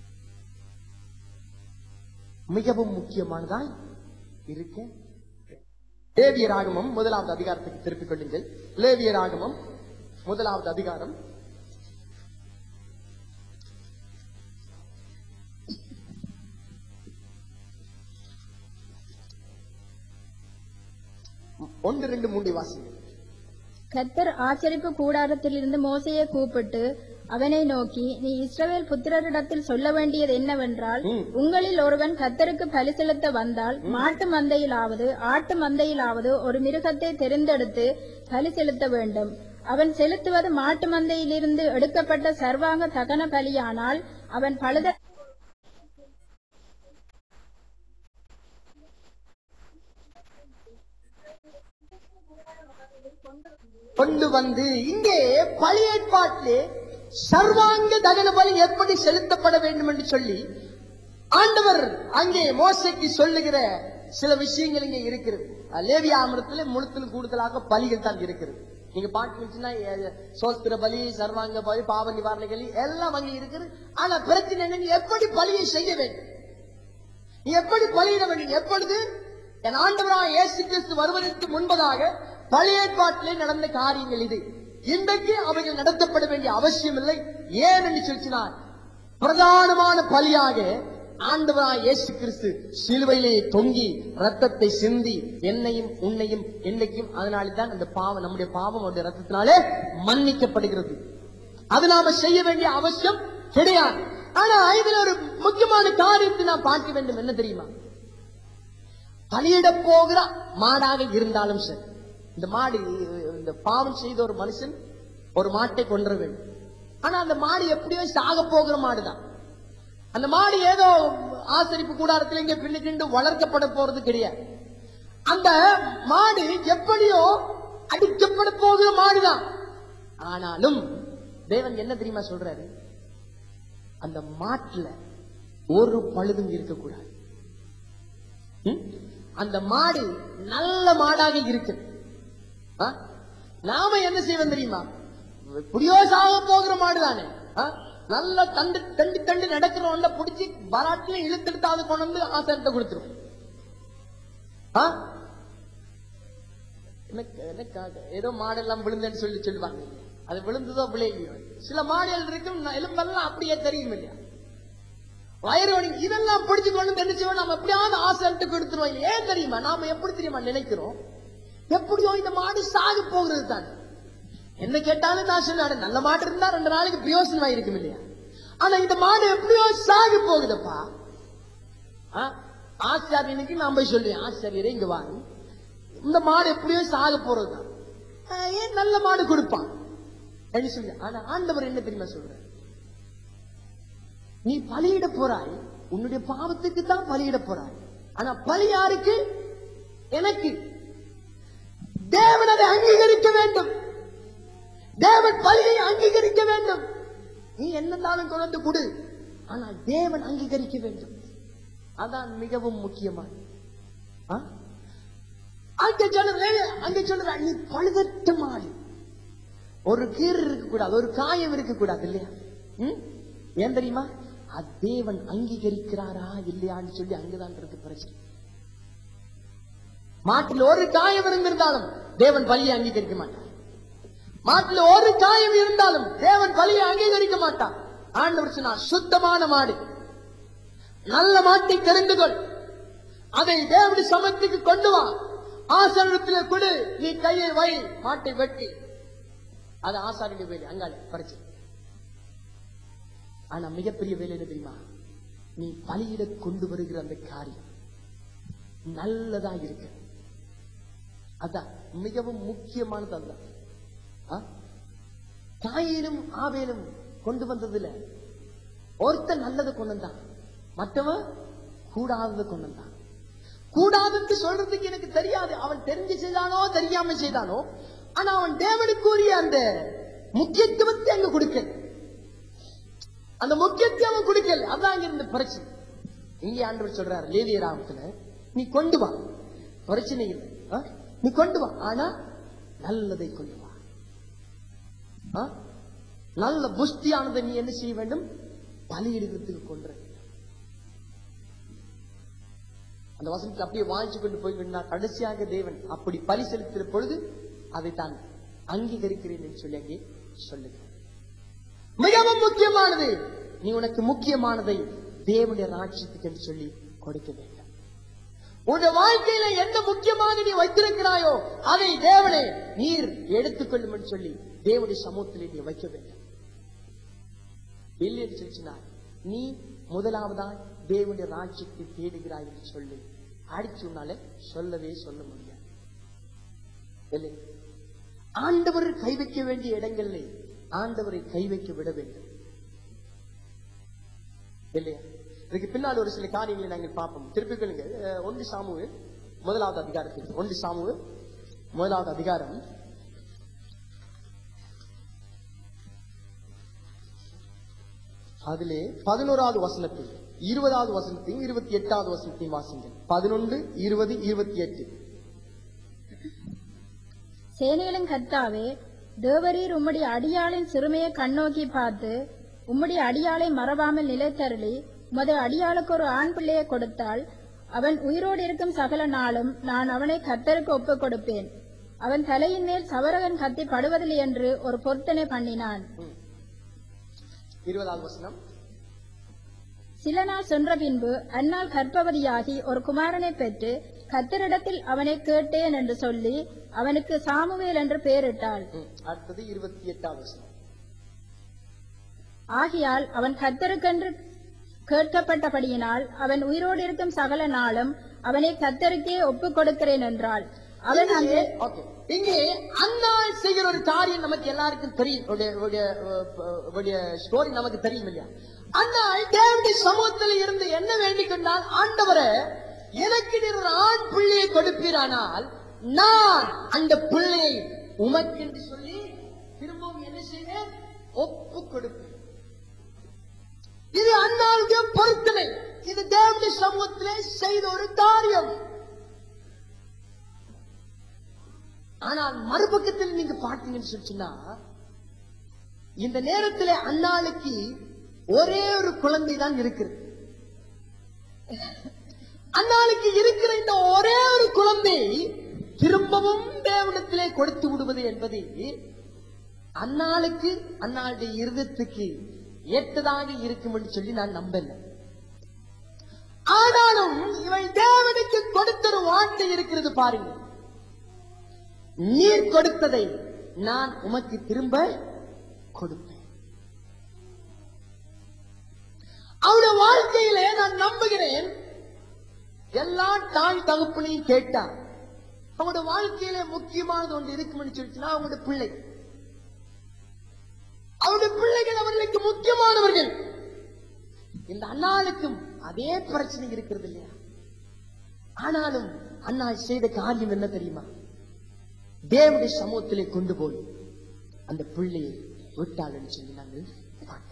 மிகவும் முக்கியமானதாய் இருக்க லேவிய ராகமம் முதலாவது அதிகாரத்துக்கு திருப்பிக் கொள்ளுங்கள் லேவிய ராகமம் முதலாவது அதிகாரம் ஒன்று ரெண்டு மூன்று வாசிங்க கர்த்தர் ஆச்சரிப்பு கூடாரத்திலிருந்து மோசையை கூப்பிட்டு அவனை நோக்கி நீ இஸ்ரவேல் புத்திரரிடத்தில் சொல்ல வேண்டியது என்னவென்றால் ம். உங்களில் ஒருவன் கர்த்தருக்கு பலி செலுத்த வந்தால் மாட்டு மந்தையிலாவது ஆட்டு மந்தையிலாவது ஒரு மிருகத்தை தெரிந்தெடுத்து பலி செலுத்த வேண்டும் அவன் செலுத்துவது மாட்டு மந்தையிலிருந்து எடுக்கப்பட்ட சர்வாங்க தகன பலியானால் அவன் பழுத கொண்டு வந்து இங்கே பழி ஏற்பாட்டிலே சர்வாங்க தகன பலி எப்படி செலுத்தப்பட வேண்டும் என்று சொல்லி ஆண்டவர் அங்கே மோசைக்கு சொல்லுகிற சில விஷயங்கள் இங்கே இருக்கிறது அஹ் லேவியா அமிர்தத்துல முழுத்திலும் கூடுதலாக பலிகள் தான் இருக்கிறது நீங்க பாட்டுச்சுன்னா சோஸ்திர பலி சர்வாங்க பலி பாவ நிவாரண பலி எல்லாம் அங்கே இருக்குது ஆனா பிரச்சனை என்ன நீ எப்படி பலியை செய்ய வேண்டும் நீ எப்படி பலியிட வேண்டும் எப்பொழுது என் ஆண்டவராக இயேசு கிறிஸ்து வருவதற்கு முன்பதாக பழைய ஏற்பாட்டிலே நடந்த காரியங்கள் இது இன்றைக்கு அவைகள் நடத்தப்பட வேண்டிய அவசியம் இல்லை ஏன் என்று சொல்லினார் பிரதானமான பலியாக ஆண்டவராக இயேசு கிறிஸ்து சிலுவையிலே தொங்கி ரத்தத்தை சிந்தி என்னையும் உன்னையும் என்னைக்கும் அதனால தான் அந்த பாவம் நம்முடைய பாவம் அவருடைய ரத்தத்தினாலே மன்னிக்கப்படுகிறது அது நாம செய்ய வேண்டிய அவசியம் கிடையாது ஆனா இதுல ஒரு முக்கியமான காரியத்தை நாம் பார்க்க வேண்டும் என்ன தெரியுமா பலியிட போகிற மாடாக இருந்தாலும் சரி இந்த மாடு இந்த பாவம் செய்த ஒரு மனுஷன் ஒரு மாட்டை கொன்ற வேண்டும் ஆனா அந்த மாடு எப்படியோ சாக போகிற மாடுதான் அந்த மாடு ஏதோ ஆசரிப்பு கூடாரத்தில் இங்க பின்னுக்கிண்டு வளர்க்கப்பட போறது கிடையாது அந்த மாடு எப்படியோ அடிக்கப்பட போகிற மாடுதான் ஆனாலும் தேவன் என்ன தெரியுமா சொல்றாரு அந்த மாட்டுல ஒரு பழுதும் இருக்கக்கூடாது ம்? அந்த மாடு நல்ல மாடாக இருக்கு ஆ? நாம என்ன செய்வோம் தெரியுமா புடியோ சாக போகிற மாடு தானே நல்ல தண்டு தண்டு தண்டு நடக்கிறவன்ல புடிச்சு பராட்டுல இழுத்தெடுத்தாவது கொண்டு வந்து ஆசாரத்தை கொடுத்துரும் ஆ? எனக்கு எனக்கு ஏதோ மாடெல்லாம் விழுந்தேன்னு சொல்லி சொல்லுவாங்க அது விழுந்ததோ விளையலையோ சில மாடுகள் இருக்கும் ந- எலும்பெல்லாம் அப்படியே தெரியும் இல்லையா வயிறு வலி இதெல்லாம் பிடிச்சு கொண்டு வந்து என்ன செய்வோம் நம்ம எப்படியாவது ஆசைட்டு கொடுத்துருவோம் ஏன் தெரியுமா நாம எப்படி தெரியுமா நினைக்கிறோம் எப்படியோ இந்த மாடு சாகு போகிறது தானே என்ன கேட்டாலும் நான் சொன்னேன் நல்ல மாடு இருந்தா ரெண்டு நாளைக்கு பிரயோசனமா இருக்கும் இல்லையா ஆனா இந்த மாடு எப்படியோ சாகு போகுதப்பா ஆ? ஆசாரியனுக்கு நான் போய் சொல்லுவேன் ஆசாரியரே இங்க வாங்க இந்த மாடு எப்படியோ சாக போறதுதான் ஆ, ஏன் நல்ல மாடு கொடுப்பான் அப்படின்னு சொல்லி ஆனா ஆண்டவர் என்ன தெரியுமா சொல்ற நீ பலியிட போறாய் உன்னுடைய பாவத்துக்கு தான் பலியிட போறாய் ஆனா பலி யாருக்கு எனக்கு தேவன் அதை அங்கீகரிக்க வேண்டும் தேவன் பலியை அங்கீகரிக்க வேண்டும் நீ என்னந்தாலும் கொண்டு கொடு ஆனால் தேவன் அங்கீகரிக்க வேண்டும் அதான் மிகவும் முக்கியமானது ஆ? அங்க சொல்லுற அங்க சொல்லுற நீ பழுதற்ற மாடு ஒரு கீறு இருக்க கூடாது ஒரு காயம் இருக்க கூடாது இல்லையா ம்? ஏன் தெரியுமா அது தேவன் அங்கீகரிக்கிறாரா இல்லையான்னு சொல்லி அங்கதான் இருக்கு பிரச்சனை மாட்டில் ஒரு காயம் இருந்திருந்தாலும் தேவன் பலியை அங்கீகரிக்க மாட்டார் மாட்டில் ஒரு காயம் இருந்தாலும் தேவன் பலியை அங்கீகரிக்க மாட்டார் ஆண்டவர் சொன்னார் சுத்தமான மாடு நல்ல மாட்டை தெரிந்து கொள் அதை தேவனுடைய சமத்துக்கு கொண்டு வா ஆசனத்தில் கொடு நீ கையை வை மாட்டை வெட்டி அது ஆசாரிய வேலை அங்காளி பறிச்சு ஆனா மிகப்பெரிய வேலை என்ன தெரியுமா நீ பலியிட கொண்டு வருகிற அந்த காரியம் நல்லதா இருக்கு அதான் மிகவும் முக்கியமானது அதுதான் ஆ? காயிலும் ஆவேலும் கொண்டு வந்ததுல ஒருத்தன் நல்லதை கொண்டு வந்தான் மற்றவன் கூடாததை கொண்டு வந்தான் கூடாதுன்னு சொல்றதுக்கு எனக்கு தெரியாது அவன் தெரிஞ்சு செய்தானோ தெரியாம செய்தானோ ஆனா அவன் தேவனுக்குரிய அந்த முக்கியத்துவத்தை அங்க கொடுக்கல அந்த முக்கியத்துவம் அவன் கொடுக்கல அதான் அங்க இருந்த பிரச்சனை இங்கே ஆண்டவர் சொல்றாரு லேவிய ராமத்துல நீ கொண்டு வா பிரச்சனை இல்லை ஆ? நீ கொண்டு வா ஆனா நல்லதை கொண்டு வா ஆ? நல்ல புஷ்டியானதை நீ என்ன செய்ய வேண்டும் பலியிடுகிறதுக்கு கொண்டு வர வேண்டும். அந்த வசனத்தை அப்படியே வாங்கிச்சு கொண்டு போய் நான் கடைசியாக தேவன் அப்படி பலி செலுத்துகிற பொழுது அதை தான் அங்கீகரிக்கிறேன் என்று சொல்லி அங்கே சொல்லுங்க மிகவும் முக்கியமானது நீ உனக்கு முக்கியமானதை தேவனுடைய ராட்சியத்துக்கு என்று சொல்லி கொடுக்க வேண்டும் உன்னுடைய வாழ்க்கையில எந்த முக்கியமாக நீ வைத்திருக்கிறாயோ அதை தேவனே நீர் எடுத்துக்கொள்ளும் என்று சொல்லி தேவனுடைய சமூகத்திலே நீ வைக்க வேண்டும் இல்லை என்று சொல்லி சொன்னார் நீ முதலாவதாய் தேவனுடைய ராஜ்யத்தை தேடுகிறாய் என்று சொல்லி அடிச்சு உன்னால சொல்லவே சொல்ல முடியாது இல்லை ஆண்டவர் கை வைக்க வேண்டிய இடங்கள்ல ஆண்டவரை கை வைக்க விட வேண்டும் இல்லையா இதுக்கு பின்னால் ஒரு சில காரியங்களை நாங்கள் பார்ப்போம் திருப்பி கேளுங்க அஹ், ஒன்று சாமுவு முதலாவது அதிகாரத்தில் ஒன்று சாமுவு முதலாவது அதிகாரம் அதிலே பதினோராவது வசனத்தில் இருபதாவது வசனத்தையும் இருபத்தி எட்டாவது வசனத்தையும் வாசிங்கள் பதினொன்று இருபது இருபத்தி எட்டு சேனைகளின் கர்த்தாவே தேவரீர் உம்முடைய அடியாளின் சிறுமையை கண்ணோக்கி பார்த்து உம்முடைய அடியாளை மறவாமல் நிலைத்தருளி உமது அடியாளுக்கு ஒரு ஆண் பிள்ளையை கொடுத்தால் அவன் உயிரோடு இருக்கும் சகல நாளும் நான் அவனை கர்த்தருக்கு ஒப்புக் கொடுப்பேன் அவன் தலையின் மேல் சவரகன் கத்தி படுவதில்லை என்று ஒரு பொருத்தனை பண்ணினான் இருபதாவது வசனம் சில நாள் சென்ற பின்பு அந்நாள் கர்ப்பவதியாகி ஒரு குமாரனை பெற்று கத்தரிடத்தில் அவனை கேட்டேன் என்று சொல்லி அவனுக்கு சாமுவேல் என்று பெயரிட்டாள் ம், அடுத்தது இருபத்தி எட்டாவது வசனம் ஆகையால் அவன் கத்தருக்கென்று கேட்கப்பட்டபடியினால் அவன் உயிரோடு இருக்கும் சகல நாளும் அவனை கத்தருக்கே ஒப்புக் கொடுக்கிறேன் என்றாள் அவன் அந்த இங்கே- okay. இங்கே அன்னாள் செய்கிற ஒரு காரியம் நமக்கு எல்லாருக்கும் தெரியும் உடைய- உடைய- உ- உடைய ஸ்டோரி நமக்கு தெரியும் இல்லையா அன்னாள் தேவனுடைய சமூகத்தில் இருந்து என்ன வேண்டிக் கொண்டால் ஆண்டவரே எனக்கு நீர் ஒரு ஆண் பிள்ளையை கொடுப்பீரானால் நான் அந்த பிள்ளையை உமக்கென்று சொல்லி திரும்பவும் என்ன செய்வேன் ஒப்பு கொடுப்பேன் இது அன்னாளுடைய பொருத்தனை இது தேவனுடைய சமூகத்திலே செய்த ஒரு காரியம் ஆனால் மறுபக்கத்தில் நீங்க பார்த்தீங்கன்னு சொல்லி சொன்னா இந்த நேரத்தில் அன்னாளுக்கு ஒரே ஒரு குழந்தை தான் இருக்கிறது அன்னாளுக்கு இருக்கிற இந்த ஒரே ஒரு குழந்தை திரும்பவும் தேவனத்திலே கொடுத்து விடுவது என்பது அன்னாளுக்கு அன்னாளுடைய இருதயத்துக்கு ஏற்றதாக இருக்கும் என்று சொல்லி நான் நம்பல ஆனாலும் இவள் தேவனுக்கு கொடுத்த ஒரு வார்த்தை இருக்கிறது பாருங்க நீர் கொடுத்ததை நான் உமக்கு திரும்ப கொடுப்பேன் அவருடைய வாழ்க்கையிலே நான் நம்புகிறேன் எல்லா தாய் தகப்பனையும் கேட்டா அவங்களுடைய வாழ்க்கையில முக்கியமானது ஒன்று இருக்கும்னு சொல்லிச்சுன்னா அவங்களுடைய பிள்ளை அவருடைய பிள்ளைகள் அவர்களுக்கு முக்கியமானவர்கள் இந்த அண்ணாளுக்கும் அதே பிரச்சனை இருக்கிறது இல்லையா ஆனாலும் அண்ணா செய்த காரியம் என்ன தெரியுமா தேவனுடைய சமூகத்திலே கொண்டு போய் அந்த பிள்ளையை விட்டாள் என்று சொல்லி நாங்கள் பார்க்கிறோம்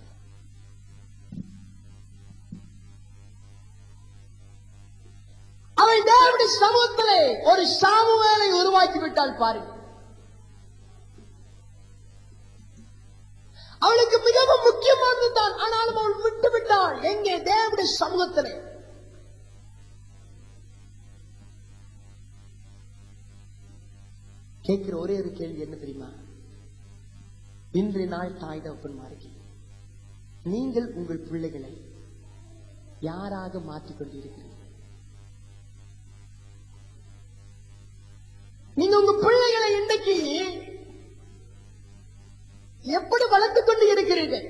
அவள் தேவனுடைய சமூகத்திலே ஒரு சாமுவேலை உருவாக்கி விட்டாள் பாருங்க அவளுக்கு மிகவும் முக்கியமானது தான் ஆனாலும் அவள் விட்டு விட்டாள் எங்கே தேவனுடைய சமூகத்திலே கேட்கிற ஒரே ஒரு கேள்வி என்ன தெரியுமா இன்றைய நாள் தாய் தகப்பன்மாருக்கு நீங்கள் உங்கள் பிள்ளைகளை யாராக மாற்றிக் கொண்டிருக்கிறீர்கள் நீங்க உங்க பிள்ளைகளை இன்றைக்கு எப்படி வளர்த்துக் கொண்டு இருக்கிறீர்கள்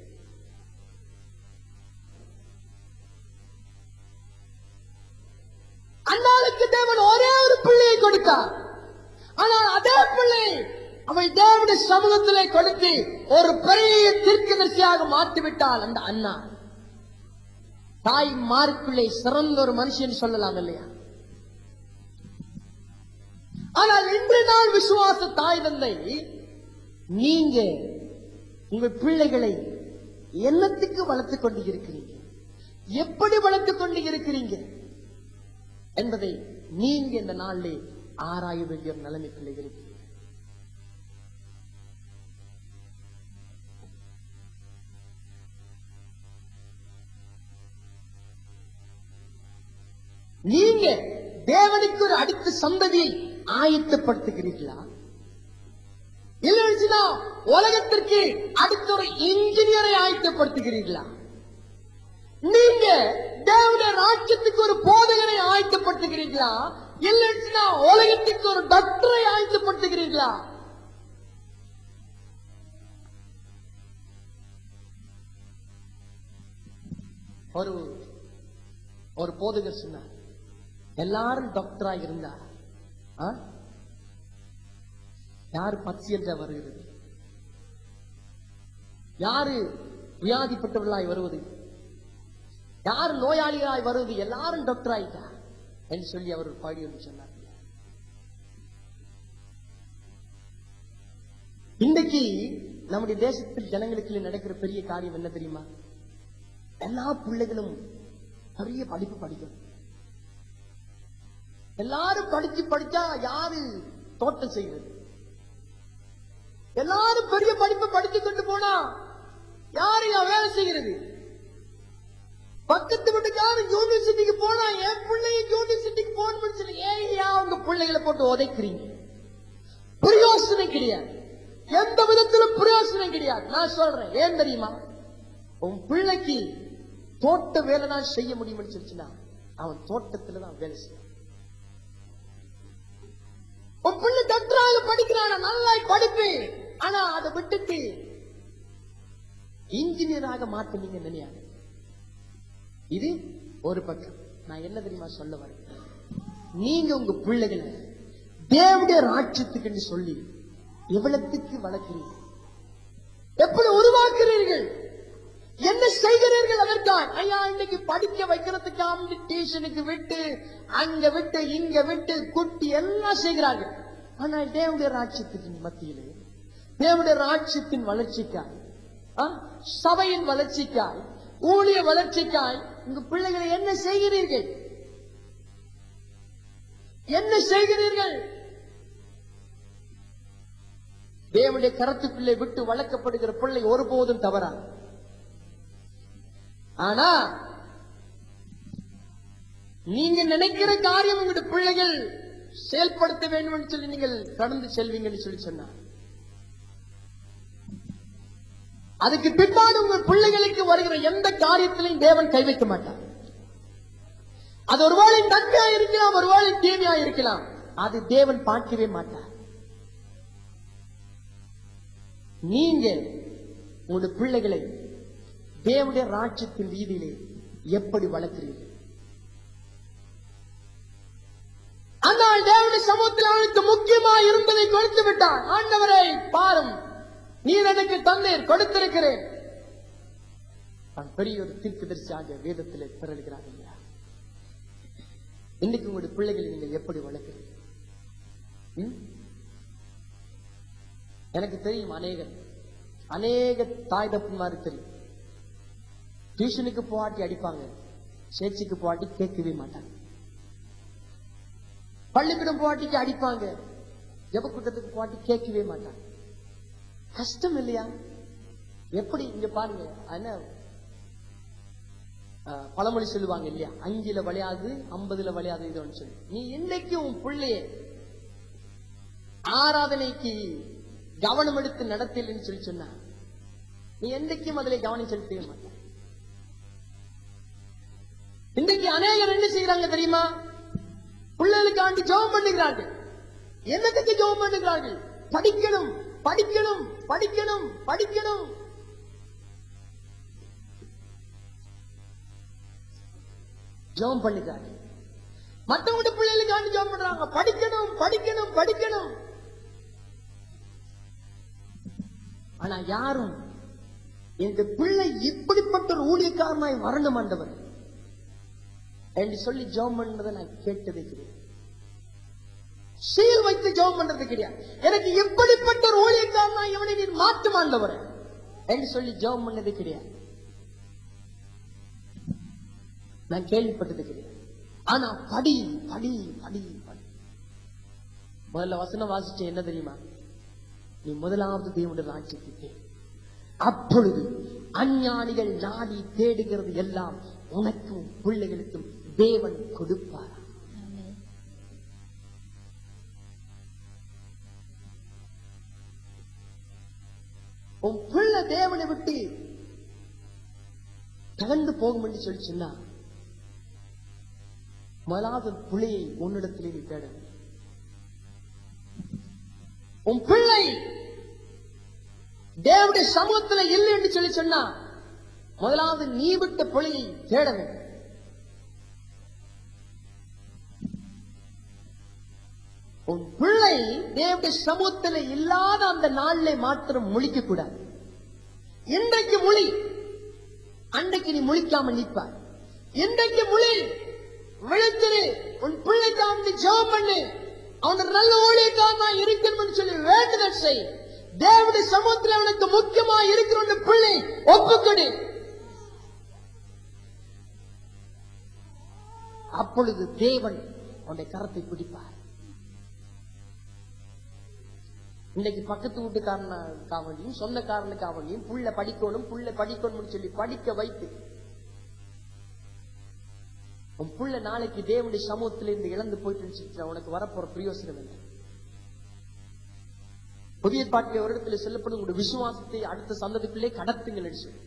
அண்ணாளுக்கு தேவன் ஒரே ஒரு பிள்ளையை கொடுத்தார் ஆனால் அதே பிள்ளை அவள் தேவனுடைய சமூகத்திலே கொடுத்து ஒரு பெரிய தீர்க்கதரிசியாக மாற்றிவிட்டாள் அந்த அண்ணா தாய் மார்க்குள்ளே சிறந்த ஒரு மனுஷன் சொல்லலாம் இல்லையா ஆனால் இன்று நாள் விசுவாச தாய் தந்தை நீங்க உங்கள் பிள்ளைகளை என்னத்துக்கு வளர்த்துக் கொண்டு இருக்கிறீங்க எப்படி வளர்த்துக் கொண்டு இருக்கிறீங்க என்பதை நீங்க இந்த நாளிலே ஆராய வேண்டிய ஒரு நிலைமைக்குள்ள இருக்கிறீங்க நீங்க தேவனுக்கு ஒரு அடுத்த சந்ததியை ஆயத்தப்படுத்துகிறீர்களா இல்லைன்னா உலகத்திற்கு அடுத்த ஒரு இன்ஜினியரை ஆயத்தப்படுத்துகிறீர்களா நீங்க தேவனுடைய ராஜ்யத்துக்கு ஒரு போதகரை ஆயத்தப்படுத்துகிறீர்களா இல்லைன்னா உலகத்துக்கு ஒரு டாக்டரை ஆயத்தப்படுத்துகிறீர்களா ஒரு ஒரு போதகர் சொன்னார் எல்லாரும் டாக்டரா இருந்தா ஆ? யாரு பசி என்ற வருகிறது யாரு வியாதிப்பட்டவர்களாய் வருவது யார் நோயாளிகளாய் வருவது எல்லாரும் டாக்டர் ஆயிட்டா என்று சொல்லி அவர் ஒரு பாடி ஒன்று சொன்னார் இன்றைக்கு நம்முடைய தேசத்தில் ஜனங்களுக்கு நடக்கிற பெரிய காரியம் என்ன தெரியுமா எல்லா பிள்ளைகளும் பெரிய படிப்பு படிக்கணும் எல்லாரும் படிச்சு படிச்சா யாரு தோட்டம் செய்யறது எல்லாரும் பெரிய படிப்பு படிச்சு கொண்டு போனா யாரு என் வேலை செய்கிறது பக்கத்து வீட்டுக்காரன் யூனிவர்சிட்டிக்கு போனா என் பிள்ளைய யூனிவர்சிட்டிக்கு போகணும்னு சொல்லி ஏன் உங்க பிள்ளைகளை போட்டு உதைக்கிறீங்க பிரயோசனம் கிடையாது எந்த விதத்திலும் பிரயோசனம் கிடையாது நான் சொல்றேன் ஏன் தெரியுமா உன் பிள்ளைக்கு தோட்ட வேலை தான் செய்ய முடியும்னு சொல்லிச்சுன்னா அவன் தோட்டத்துல தான் வேலை செய்யும் உன் பிள்ளை டாக்டராக படிக்கிறான நல்லா படிப்பு ஆனா அதை விட்டுட்டு இன்ஜினியராக மாட்டுவீங்க நினையாது இது ஒரு பக்கம் நான் என்ன தெரியுமா சொல்ல வரேன் நீங்க உங்க பிள்ளைகளை தேவடைய ராட்சியத்துக்கு சொல்லி எவ்வளத்துக்கு வளர்க்கிறீங்க எப்படி உருவாக்குறீர்கள் என்ன செய்கிறீர்கள் அதற்காக ஐயா இன்னைக்கு படிக்க வைக்கிறதுக்காக டியூஷனுக்கு விட்டு அங்க விட்டு இங்க விட்டு குட்டி எல்லாம் செய்கிறார்கள் ஆனால் தேவடைய ராட்சியத்தின் மத்தியிலே தேவடைய ராட்சியத்தின் வளர்ச்சிக்காய் ஆ, சபையின் வளர்ச்சிக்காய் ஊழிய வளர்ச்சிக்காய் உங்க பிள்ளைகளை என்ன செய்கிறீர்கள் என்ன செய்கிறீர்கள் தேவனுடைய கரத்துக்குள்ளே விட்டு வளர்க்கப்படுகிற பிள்ளை ஒருபோதும் தவறா ஆனா நீங்க நினைக்கிற காரியம் உங்களுடைய பிள்ளைகள் செயல்படுத்த வேண்டும் என்று சொல்லி நீங்கள் கடந்து செல்வீங்கன்னு சொல்லி சொன்னார் அதுக்கு பின்னாடி உங்கள் பிள்ளைகளுக்கு வருகிற எந்த காரியத்திலையும் தேவன் கை வைக்க மாட்டார் அது ஒருவேளை நன்மையா இருக்கலாம் ஒருவேளை தீமையா இருக்கலாம் அது தேவன் பார்க்கவே மாட்டார் நீங்க உங்களுடைய பிள்ளைகளை தேவனுடைய ராட்சியத்தின் ரீதியிலே எப்படி வளர்க்கிறீர்கள் ஆனால் தேவனுடைய சமூகத்தில் அவனுக்கு முக்கியமா இருந்ததை கொடுத்து விட்டான் ஆண்டவரை பாரும் நீர் எனக்கு தந்தீர் கொடுத்திருக்கிறேன் நான் பெரிய ஒரு தீர்க்கதரிசியாக வேதத்திலே பிறழுகிறார் இல்லையா இன்னைக்கு உங்களுடைய பிள்ளைகளை நீங்கள் எப்படி வளர்க்கிறீங்க ம்? எனக்கு தெரியும் அநேகர் அநேக தாய் தப்புமாரு தெரியும் டியூஷனுக்கு போவாட்டி அடிப்பாங்க சேர்ச்சிக்கு போவாட்டி கேட்கவே மாட்டாங்க பள்ளிக்கூடம் போவாட்டிக்கு அடிப்பாங்க ஜபக்கூட்டத்துக்கு போவாட்டி கேட்கவே மாட்டாங்க கஷ்டம் இல்லையா எப்படி இங்க பாருங்க என்ன அஹ், பழமொழி சொல்லுவாங்க இல்லையா அஞ்சுல விளையாது ஐம்பதுல விளையாது இதுன்னு சொல்லி நீ இன்னைக்கு உன் பிள்ளைய ஆராதனைக்கு கவனம் எடுத்து நடத்தலன்னு சொல்லி சொன்னா நீ என்றைக்கும் அதிலே கவனம் செலுத்தவே மாட்ட இன்றைக்கு அநேகர் என்ன செய்யறாங்க தெரியுமா பிள்ளைகளுக்காண்டி ஜெபம் பண்ணுகிறார்கள் என்னத்துக்கு ஜெபம் பண்ணுகிறார்கள் படிக்கணும் படிக்கணும் படிக்கணும் படிக்கணும் ஜெபம் பண்ணுகிறார்கள் மற்றவங்க பிள்ளைகளுக்காண்டி ஜெபம் பண்றாங்க படிக்கணும் படிக்கணும் படிக்கணும் ஆனா யாரும் இந்த பிள்ளை இப்படிப்பட்ட ஒரு ஊழியக்காரனாய் வரணும் ஆண்டவர் என்று சொல்லி ஜெபம் பண்ணதை நான் கேட்டதே கிடையாது சீல் வைத்து ஜெபம் பண்றது கிடையாது எனக்கு எப்படிப்பட்ட ஒரு ஊழியக்காரனா இவனை நீர் மாற்றும் ஆண்டவர் என்று சொல்லி ஜெபம் பண்ணது கிடையாது நான் கேள்விப்பட்டது கிடையாது ஆனா படி படி படி படி முதல்ல வசனம் வாசிச்ச என்ன தெரியுமா நீ முதலாவது தேவனுடைய ராஜ்யத்தை தேடு அப்பொழுது அஞ்ஞானிகள் நாடி தேடுகிறது எல்லாம் உனக்கும் பிள்ளைகளுக்கும் தேவன் கொடுப்பார் ஆமென். உன் பிள்ளை தேவனை விட்டு தகர்ந்து போகும் என்று சொல்லி சொன்னா முதலாவது பிள்ளையை உன்னிடத்திலே நீ தேட வேண்டும். உன் பிள்ளை தேவனுடைய சமூகத்துல இல்லை என்று சொல்லி சொன்னா முதலாவது நீ விட்ட பிள்ளையை தேட வேண்டும் உன் பிள்ளை தேவனுடைய சமூகத்துல இல்லாத அந்த நாளிலே மாத்திரம் முழிக்க கூடாது இன்றைக்கு மொழி அன்றைக்கு நீ முழிக்காம நிற்பாய் இன்றைக்கு மொழி விழுத்திரு உன் பிள்ளைக்காக நீ ஜெபம் பண்ணு அவன் நல்ல ஊழியக்காரனா இருக்கணும்னு சொல்லி வேண்டுதல் செய் தேவனுடைய சமூகத்துல அவனுக்கு முக்கியமா இருக்கிற உன் பிள்ளை ஒப்புக்கொடு அப்பொழுது தேவன் உன்னுடைய கரத்தை பிடிப்பார் இன்னைக்கு பக்கத்து வீட்டுக்காரனுக்காக வேண்டியும் சொந்தக்காரனுக்காக வேண்டியும் புள்ள படிக்கணும் புள்ள படிக்கணும்னு சொல்லி படிக்க வைத்து உன் புள்ள நாளைக்கு தேவனுடைய சமூகத்துல இருந்து இழந்து போயிட்டு உனக்கு வரப்போற பிரயோசனம் என்ன புதிய பாட்டில் ஒரு இடத்துல சொல்லப்படும் உங்களுடைய விசுவாசத்தை அடுத்த சந்ததிக்குள்ளே கடத்துங்கள் என்று சொல்லி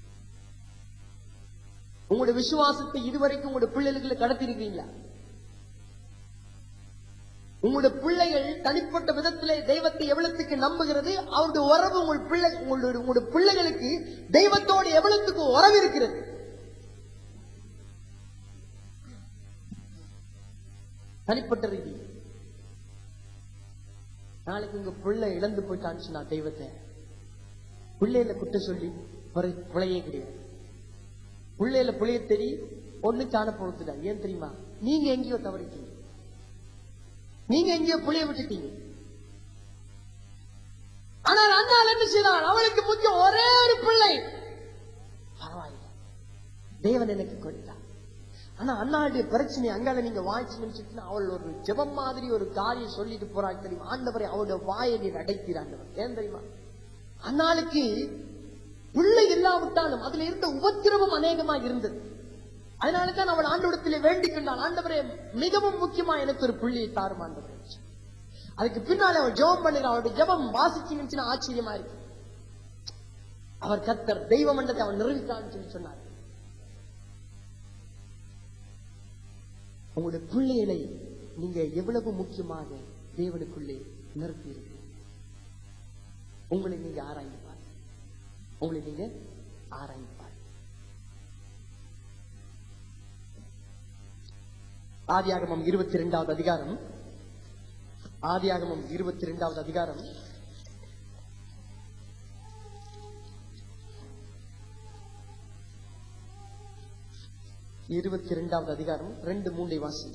உங்களுடைய விசுவாசத்தை இதுவரைக்கும் உங்களுடைய பிள்ளைகளுக்குள்ள கடத்தி இருக்கீங்களா உங்களுடைய பிள்ளைகள் தனிப்பட்ட விதத்திலே தெய்வத்தை எவ்வளவுக்கு நம்புகிறது அவருடைய உறவு உங்கள் பிள்ளை உங்களுடைய உங்களுடைய பிள்ளைகளுக்கு தெய்வத்தோடு எவ்வளவுக்கு உறவு இருக்கிறது தனிப்பட்ட ரீதி நாளைக்கு உங்க பிள்ளை இழந்து போயிட்டான்னு சொன்னா தெய்வத்தை பிள்ளையில குட்ட சொல்லி ஒரு பிழையே கிடையாது பிள்ளையில புளிய தெரி ஒண்ணு காண போறதுல ஏன் தெரியுமா நீங்க எங்கேயோ தவறிட்டீங்க நீங்க எங்கேயோ புளிய விட்டுட்டீங்க ஆனால் அண்ணால் என்ன செய்தாள் அவளுக்கு முக்கியம் ஒரே ஒரு பிள்ளை பரவாயில்லை தேவன் எனக்கு கொடுத்தார் ஆனா அண்ணாவுடைய பிரச்சனை அங்கால நீங்க வாய்ச்சிங்கன்னு சொல்லிட்டு அவள் ஒரு ஜெபம் மாதிரி ஒரு காரியம் சொல்லிட்டு போறாங்க தெரியுமா ஆண்டவரை அவளுடைய வாயை நீர் அடைத்தீர் ஆண்டவர் ஏன் தெரியுமா அண்ணாளுக்கு பிள்ளை இல்லாவிட்டாலும் அதுல இருந்த உபத்திரவம் அநேகமா இருந்தது அதனாலதான் அவள் ஆண்டவரத்திலே வேண்டிக் கொண்டாள் ஆண்டவரே மிகவும் முக்கியமா எனக்கு ஒரு புள்ளியை தாரும் ஆண்டவரே அதுக்கு பின்னால அவள் ஜெபம் பண்ணுற அவளுடைய ஜெபம் வாசிச்சுன்னு ஆச்சரியமா இருக்கு அவர் கத்தர் தெய்வ மண்டத்தை அவன் நிறுவித்தான்னு சொல்லி சொன்னார் உங்களுடைய பிள்ளைகளை நீங்க எவ்வளவு முக்கியமாக தேவனுக்குள்ளே நிறுத்தி உங்களை நீங்க ஆராய்ந்து பாருங்க உங்களை நீங்க ஆராய்ந்து பாருங்க ஆதியாகமம் இருபத்தி இரண்டாவது அதிகாரம் ஆதியாகமம் இருபத்தி இரண்டாவது அதிகாரம் இருபத்தி இரண்டாவது அதிகாரம் ரெண்டு மூன்றை வாசி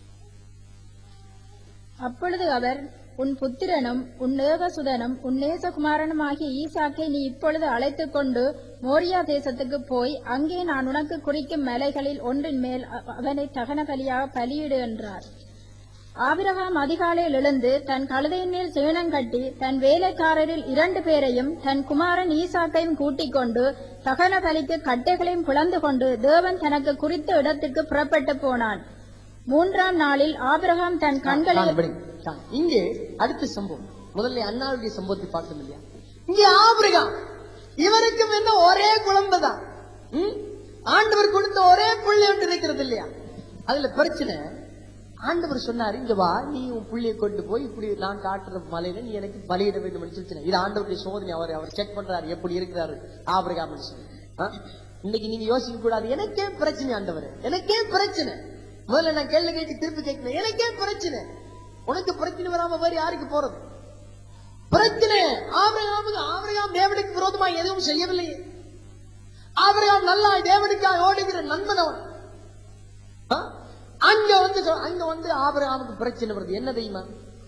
அப்பொழுது அவர் உன் புத்திரனும் உன் ஏகசுதனும் உன் நேசகுமாரனுமாகிய ஈசாக்கை நீ இப்பொழுது அழைத்துக் கொண்டு மோரியா தேசத்துக்கு போய் அங்கே நான் உனக்கு குறிக்கும் மலைகளில் ஒன்றின் மேல் அ- அவனை தகன பலியாக பலியிடு என்றார் ஆபிரகாம் அதிகாலையில் எழுந்து தன் கழுதையின் மேல் சேணம் கட்டி தன் வேலைக்காரரில் இரண்டு பேரையும் தன் குமாரன் ஈசாக்கையும் கூட்டிக் கொண்டு தகன பலிக்கு கட்டைகளையும் பிளந்து கொண்டு தேவன் தனக்கு குறித்த இடத்துக்கு புறப்பட்டு போனான் மூன்றாம் நாளில் ஆபிரகாம் தன் கண்களை தான் படி. தான். இங்கே அடுத்த சம்பவம் முதல்ல அண்ணாவுடைய சம்பவத்தை பார்த்தோம் இல்லையா இங்கே ஆபிரகாம் இவருக்கும் என்ன ஒரே குழந்தைதான் ம்? ஆண்டவர் கொடுத்த ஒரே பிள்ளை ஒன்று இருக்கிறது இல்லையா அதுல பிரச்சனை ஆண்டவர் சொன்னாரு இங்க வா நீ உன் பிள்ளையை கொண்டு போய் இப்படி நான் காட்டுற மலையில நீ எனக்கு பலியிட வேண்டும் என்று சொல்லி இது ஆண்டவருடைய சோதனை அவர் அவர் செக் பண்றாரு எப்படி இருக்கிறாரு ஆபிரகாம் சொல்லி ஆ? இன்னைக்கு நீங்க யோசிக்க கூடாது எனக்கே பிரச்சனை ஆண்டவர் எனக்கே பிரச்சனை முதல்ல நான் கேள்வி கேட்டு திருப்பி கேட்கணும் எனக்கே பிரச்சனை உனக்கு பிரச்சனை வராம வேற யாருக்கு போறது பிரச்சனை ஆபிரகாமுக்கு ஆபிரகாம் தேவனுக்கு விரோதமா எதுவும் செய்யவில்லையே ஆபிரகாம் நல்லா தேவனுக்காக ஓடுகிற நண்பன் அவன் ஆ? அங்க வந்து சொல்- அங்க வந்து ஆபிரகாமுக்கு பிரச்சனை வருது என்ன தெரியுமா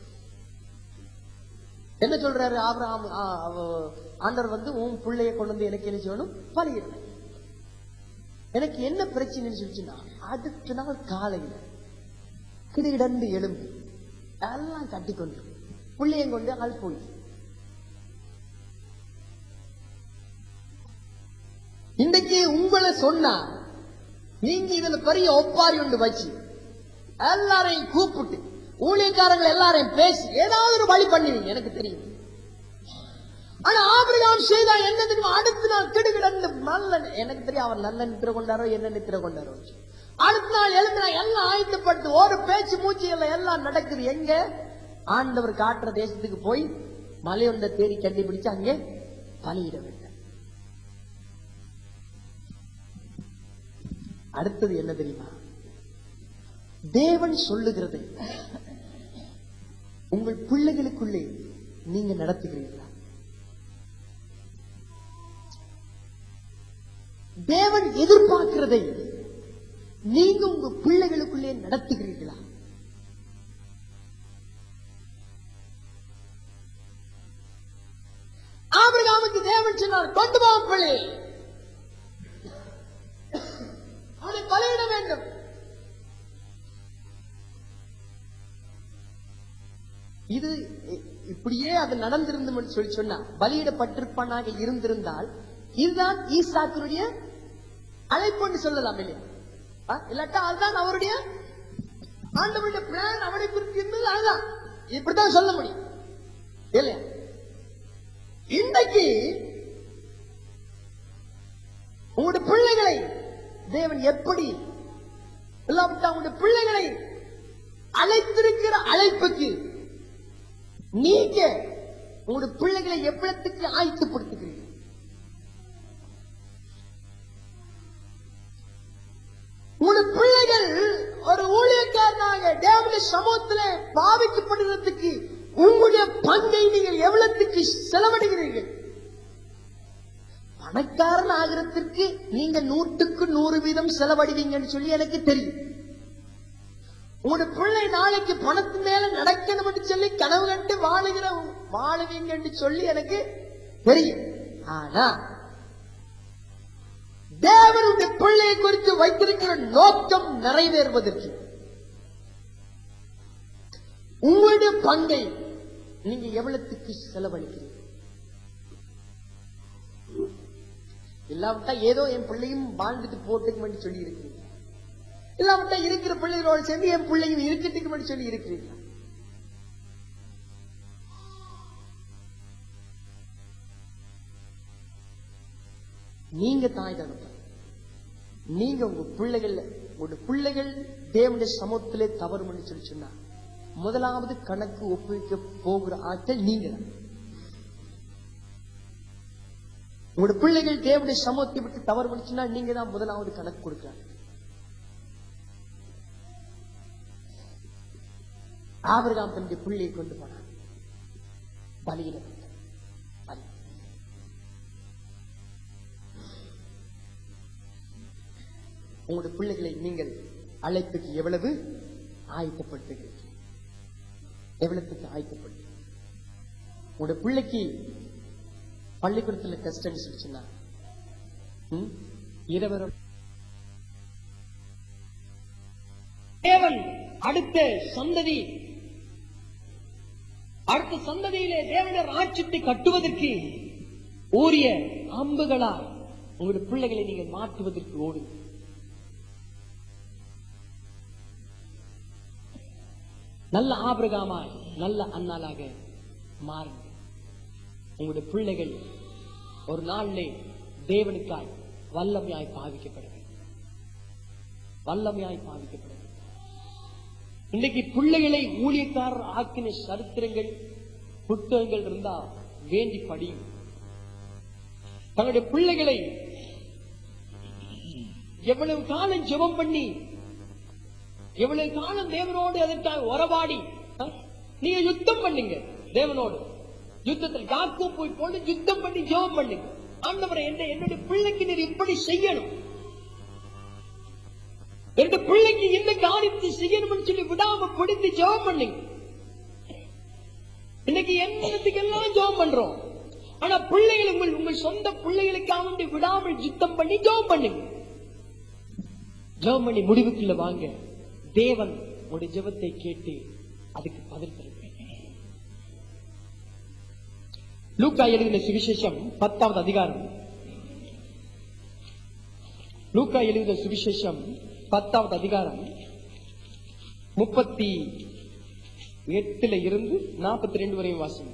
என்ன சொல்றாரு ஆபிரகாம் ஆ, அவ- ஆண்டவர் வந்து உன் பிள்ளைய கொண்டு வந்து எனக்கு என்ன செய்யணும் பலியிடணும் எனக்கு என்ன பிரச்சனைன்னு சொல்லிச்சுன்னா அடுத்த நாள் காலையில கிடுகிடந்து எலும்பு எல்லாம் கட்டி கொண்டு பிள்ளையும் கொண்டு ஆள் போய் இன்னைக்கு உங்களை சொன்னா நீங்க இதுல பெரிய ஒப்பாரி ஒன்று வச்சு எல்லாரையும் கூப்பிட்டு ஊழியக்காரங்க எல்லாரையும் பேசி ஏதாவது ஒரு வழி பண்ணுவீங்க எனக்கு தெரியும் ஆனா ஆபிரகாம் செய்தா என்ன தெரியுமா அடுத்த நாள் கிடுகிடந்து நல்ல எனக்கு தெரியும் அவர் நல்ல நித்திர கொண்டாரோ என்ன நித்திர கொண்டாரோ அடுத்த நாள் எழுந்தினா எல்லாம் ஆயத்தப்படுத்து ஒரு பேச்சு மூச்சு எல்லாம் எல்லாம் நடக்குது எங்க ஆண்டவர் காட்டுற தேசத்துக்கு போய் மலையொண்ட தேடி கண்டுபிடிச்சு அங்கே பலியிட வேண்டும் அடுத்தது என்ன தெரியுமா தேவன் சொல்லுகிறதை உங்கள் பிள்ளைகளுக்குள்ளே நீங்க நடத்துகிறீர்களா தேவன் எதிர்பார்க்கிறதை நீங்க உங்க பிள்ளைகளுக்குள்ளே நடத்துகிறீர்களா ஆபிரகாமுக்கு தேவன் சொன்னார் கொண்டு வா பிள்ளை அவனை பலியிட வேண்டும் இது இ- இப்படியே அது நடந்திருந்தும் சொல்லி சொன்னா பலியிடப்பட்டிருப்பானாக இருந்திருந்தால் இதுதான் ஈசாக்கினுடைய அழைப்புன்னு சொல்லலாம் இல்லையா ஆ? இல்லாட்டா அதுதான் அவருடைய ஆண்டவருடைய பிளான் அவனை குறித்து இருந்தது அதுதான் இப்படித்தான் சொல்ல முடியும் இல்லையா இன்றைக்கு உங்களுடைய பிள்ளைகளை தேவன் எப்படி இல்லாவிட்டா உங்களுடைய பிள்ளைகளை அழைத்திருக்கிற அழைப்புக்கு நீங்க உங்களுடைய பிள்ளைகளை எவ்வளத்துக்கு ஆயத்தப்படுத்துகிறீர்கள் உங்களுடைய பிள்ளைகள் ஒரு ஊழியக்காரனாக தேவனுடைய சமூகத்திலே பாவிக்கப்படுகிறதுக்கு உங்களுடைய பங்கை நீங்கள் எவ்வளத்துக்கு செலவிடுகிறீர்கள் பணக்காரன் ஆகிறதுக்கு நீங்க நூற்றுக்கு நூறு வீதம் செலவழிவீங்கன்னு சொல்லி எனக்கு தெரியும் உங்களுடைய பிள்ளை நாளைக்கு பணத்து மேல நடக்கணும்னு சொல்லி கனவு கண்டு வாழுகிற வாழுவீங்கன்னு சொல்லி எனக்கு தெரியும் ஆனா தேவனுடைய பிள்ளையை குறித்து வைத்திருக்கிற நோக்கம் நிறைவேறுவதற்கு உங்களுடைய பங்கை நீங்க எவ்வளவுக்கு செலவழிக்கிறீங்க இல்லாவிட்டா ஏதோ என் பிள்ளையும் வாழ்ந்துட்டு போட்டுக்கு சொல்லி இருக்கிறீங்க இல்லாவிட்டா இருக்கிற பிள்ளைகளோடு சேர்ந்து என் பிள்ளையும் இருக்கட்டுக்கு சொல்லி இருக்கிறீங்க நீங்க தாய் தகப்பன் நீங்க உங்க பிள்ளைகள் உங்க பிள்ளைகள் தேவனுடைய சமூகத்திலே தவறு பண்ணி சொல்லி சொன்னா முதலாவது கணக்கு ஒப்புவிக்க போகிற ஆட்கள் நீங்க தான் உங்களோட பிள்ளைகள் தேவனுடைய சமூகத்தை விட்டு தவறு பண்ணிச்சுன்னா நீங்க தான் முதலாவது கணக்கு கொடுக்கிறாங்க ஆபிரகாம் தன்னுடைய பிள்ளையை கொண்டு போனார் பலியிட பலி உங்களுடைய பிள்ளைகளை நீங்கள் அழைப்புக்கு எவ்வளவு ஆயத்தப்படுத்துகிறீர்கள் எவ்வளவுக்கு ஆயத்தப்படுத்து உங்களுடைய பிள்ளைக்கு பள்ளிக்கூடத்துல டெஸ்ட் அடிச்சிருச்சுன்னா ம், இருவரும் தேவன் அடுத்த சந்ததி அடுத்த சந்ததியிலே தேவனுடைய ராஜ்யத்தை கட்டுவதற்கு ஊரிய அம்புகளால் உங்களுடைய பிள்ளைகளை நீங்கள் மாற்றுவதற்கு ஓடுங்க நல்ல ஆபிரகாமாய் நல்ல அண்ணாலாக மாறுங்க உங்களுடைய பிள்ளைகள் ஒரு நாளிலே தேவனுக்காய் வல்லமையாய் பாவிக்கப்பட வேண்டும் வல்லமையாய் பாவிக்கப்பட வேண்டும் இன்னைக்கு பிள்ளைகளை ஊழியக்காரர் ஆக்கின சரித்திரங்கள் புத்தகங்கள் இருந்தா வேண்டி படியும் தன்னுடைய பிள்ளைகளை எவ்வளவு காலம் ஜெபம் பண்ணி எவ்வளவு காலம் தேவனோடு அதற்காக உறவாடி ஆ? நீங்க யுத்தம் பண்ணுங்க தேவனோடு யுத்தத்தில் யாக்கோ போய் போட்டு யுத்தம் பண்ணி ஜெபம் பண்ணுங்க ஆண்டவரை என்ன என்னுடைய பிள்ளைக்கு நீர் இப்படி செய்யணும் ரெண்டு பிள்ளைக்கு இந்த காரியத்தை செய்யணும்னு சொல்லி விடாம பிடித்து ஜெபம் பண்ணுங்க இன்னைக்கு என்னத்துக்கெல்லாம் ஜெபம் பண்றோம் ஆனா பிள்ளைகள் உங்கள் உங்கள் சொந்த பிள்ளைகளுக்காக வேண்டி விடாமல் யுத்தம் பண்ணி ஜெபம் பண்ணுங்க ஜெபம் பண்ணி முடிவுக்குள்ள வாங்க தேவன் உடைய ஜெபத்தை கேட்டு அதுக்கு பதில் தருவேன் லூக்கா எழுதின சுவிசேஷம் பத்தாவது அதிகாரம் லூக்கா எழுதின சுவிசேஷம் பத்தாவது அதிகாரம் முப்பத்தி எட்டுல இருந்து நாற்பத்தி ரெண்டு வரையும் வாசிங்க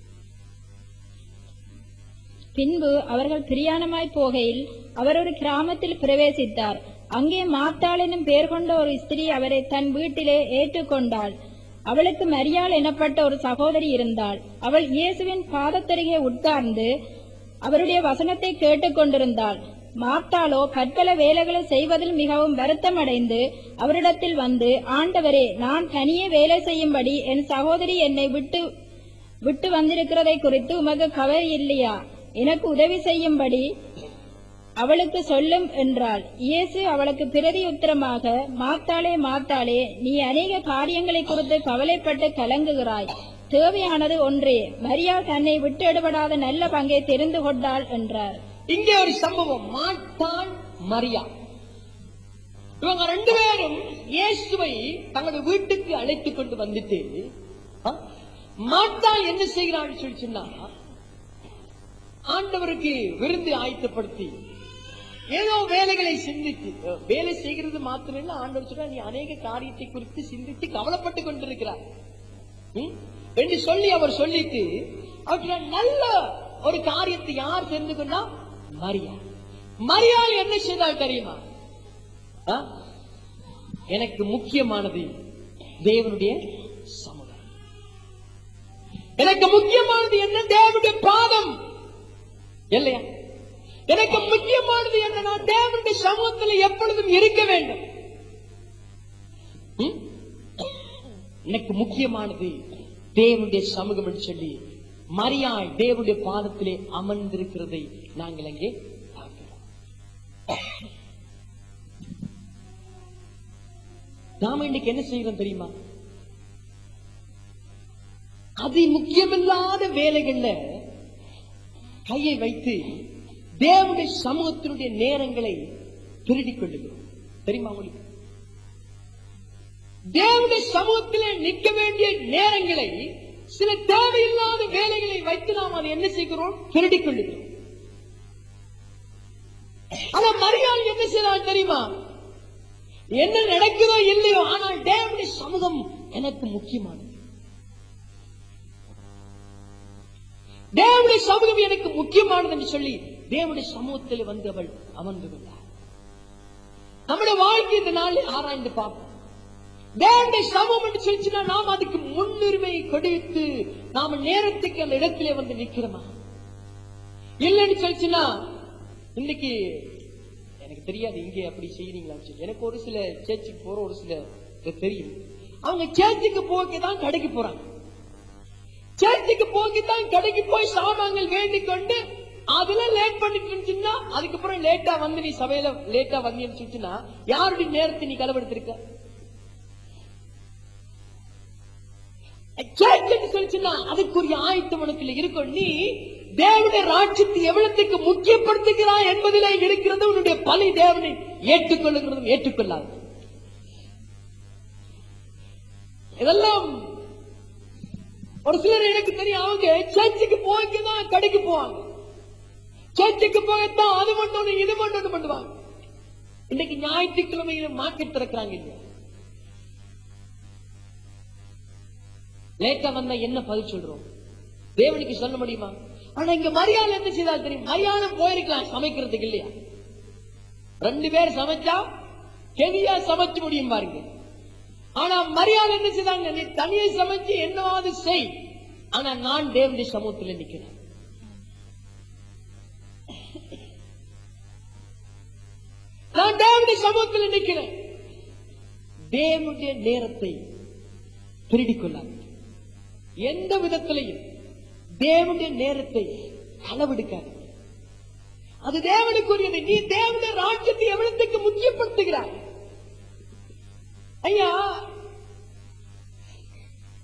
பின்பு அவர்கள் பிரயாணமாய் போகையில் அவர் ஒரு கிராமத்தில் பிரவேசித்தார் அங்கே மாத்தாள் எனும் பெயர் கொண்ட ஒரு ஸ்திரீ அவரை தன் வீட்டிலே ஏற்றுக்கொண்டாள் அவளுக்கு மரியாள் எனப்பட்ட ஒரு சகோதரி இருந்தாள் அவள் இயேசுவின் பாதத்தருகே உட்கார்ந்து அவருடைய வசனத்தை கேட்டுக்கொண்டிருந்தாள் மார்த்தாளோ பற்பல வேலைகளை செய்வதில் மிகவும் வருத்தமடைந்து அவரிடத்தில் வந்து ஆண்டவரே நான் தனியே வேலை செய்யும்படி என் சகோதரி என்னை விட்டு விட்டு வந்திருக்கிறதை குறித்து உமக்கு கவலை இல்லையா எனக்கு உதவி செய்யும்படி அவளுக்கு சொல்லும் என்றாள் இயேசு அவளுக்கு பிரதி உத்தரமாக மாத்தாளே மாத்தாளே நீ அநேக காரியங்களை குறித்து கவலைப்பட்டு கலங்குகிறாய் தேவையானது ஒன்றே மரியாள் தன்னை விட்டு எடுபடாத நல்ல பங்கை தெரிந்து கொண்டாள் என்றார் இங்கே ஒரு சம்பவம் மாட்டான் மரியா இவங்க ரெண்டு பேரும் இயேசுவை தங்களுடைய வீட்டுக்கு அழைத்துக் கொண்டு வந்துட்டு ஆ, மாட்டாள் என்ன செய்கிறான்னு சொல்லி சொன்னா ஆண்டவருக்கு விருந்து ஆயத்தப்படுத்தி ஏதோ வேலைகளை சிந்தித்து அஹ், வேலை செய்கிறது மாத்திரம் ஆண்டவர் சொன்னா நீ அநேக காரியத்தை குறித்து சிந்தித்து கவலைப்பட்டு கொண்டிருக்கிறார் ம்? என்று சொல்லி அவர் சொல்லிட்டு அவர் சொன்னார், நல்ல ஒரு காரியத்தை யார் தெரிந்து கொண்டா மரியா மரியாள் என்ன செய்தால் தெரியுமா ஆ? எனக்கு முக்கியமானது தேவனுடைய சமுதாயம் எனக்கு முக்கியமானது என்ன தேவனுடைய பாதம் இல்லையா எனக்கு முக்கியமானது என்ன நான் தேவனுடைய சமூகத்தில் எப்பொழுதும் இருக்க வேண்டும் ம்? எனக்கு முக்கியமானது தேவனுடைய சமூகம் என்று சொல்லி மரியாள் தேவனுடைய பாதத்திலே அமர்ந்திருக்கிறதை நாங்கள் அங்கே பார்க்கிறோம் நாம இன்னைக்கு என்ன செய்யறோம் தெரியுமா அதி முக்கியமில்லாத வேலைகள்ல கையை வைத்து தேவனுடைய சமூகத்தினுடைய நேரங்களை திருடிக் கொள்ளுகிறோம் தெரியுமா உங்களுக்கு தேவனுடைய சமூகத்திலே நிற்க வேண்டிய நேரங்களை சில தேவையில்லாத வேலைகளை வைத்து நாம் அதை என்ன செய்கிறோம் திருடிக் கொள்ளுகிறோம் ஆனா மரியாதை என்ன செய்யலாம் தெரியுமா என்ன நடக்குதோ இல்லையோ ஆனால் தேவனுடைய சமூகம் எனக்கு முக்கியமானது தேவனுடைய சமூகம் எனக்கு முக்கியமானது என்று சொல்லி தேவனுடைய சமூகத்தில் வந்து அவள் அமர்ந்து கொண்டார் நம்முடைய வாழ்க்கை இந்த நாளில் ஆராய்ந்து பார்ப்போம் தேவனுடைய சமூகம் என்று சொல்லிச்சுன்னா நாம் அதுக்கு முன்னுரிமை கொடுத்து நாம நேரத்துக்கு அந்த இடத்திலே வந்து நிக்கிறோமா இல்லைன்னு சொல்லிச்சுன்னா இன்னைக்கு எனக்கு தெரியாது இங்கே அப்படி செய்யறீங்களான்னு சொல்லி எனக்கு ஒரு சில சேர்ச்சுக்கு போற ஒரு சில இது தெரியும் அவங்க சேர்ச்சுக்கு போக தான் கடைக்கு போறாங்க சேர்ச்சுக்கு போகி தான் கடைக்கு போய் சாமான்கள் வேண்டிக் கொண்டு அதுல லேட் பண்ணிட்டு இருந்துச்சுன்னா அதுக்கப்புறம் லேட்டா வந்து நீ சபையில லேட்டா வந்தீங்கன்னு சொல்லிச்சுன்னா யாருடைய நேரத்தை நீ களவெடுத்திருக்க சேர்ச்சுன்னு சொல்லிச்சுன்னா அதுக்குரிய ஆயத்த மனத்தில் இருக்கும் நீ தேவனுடைய ராட்சியத்தை எவ்வளவுக்கு முக்கியப்படுத்துகிறாய் என்பதிலே இருக்கிறது உன்னுடைய பலி தேவனை ஏற்றுக்கொள்ளுகிறதும் ஏற்றுக்கொள்ளாது இதெல்லாம் ஒரு சிலர் எனக்கு தெரியும் அவங்க சர்ச்சுக்கு போய்க்குதான் கடைக்கு போவாங்க சர்ச்சுக்கு போகத்தான் அது பண்ணணும் இது பண்ணணும் பண்ணுவாங்க இன்னைக்கு ஞாயிற்றுக்கிழமையில மார்க்கெட் திறக்கிறாங்க இல்லையா லேட்டா வந்தா என்ன பதில் சொல்றோம் தேவனுக்கு சொல்ல முடியுமா ஆனா இங்க மரியாதை என்ன செய்தா தெரியும் மரியாதை போயிருக்கலாம் சமைக்கிறதுக்கு இல்லையா ரெண்டு பேர் சமைச்சா ஹெவியா சமைச்சு முடியும் பாருங்க ஆனா மரியாதை என்ன செய்தாங்க நீ தனியை சமைச்சு என்னவாது செய் ஆனா நான் தேவனுடைய சமூகத்தில் நிக்கிறேன் நான் தேவனுடைய சமூகத்தில் நிக்கிறேன் தேவனுடைய நேரத்தை திருடிக் கொள்ளாது எந்த விதத்திலையும் தேவனுடைய நேரத்தை களவெடுக்காது அது தேவனுக்குரியது நீ தேவனுடைய ராஜ்யத்தை எவ்வளவுக்கு முக்கியப்படுத்துகிறாய்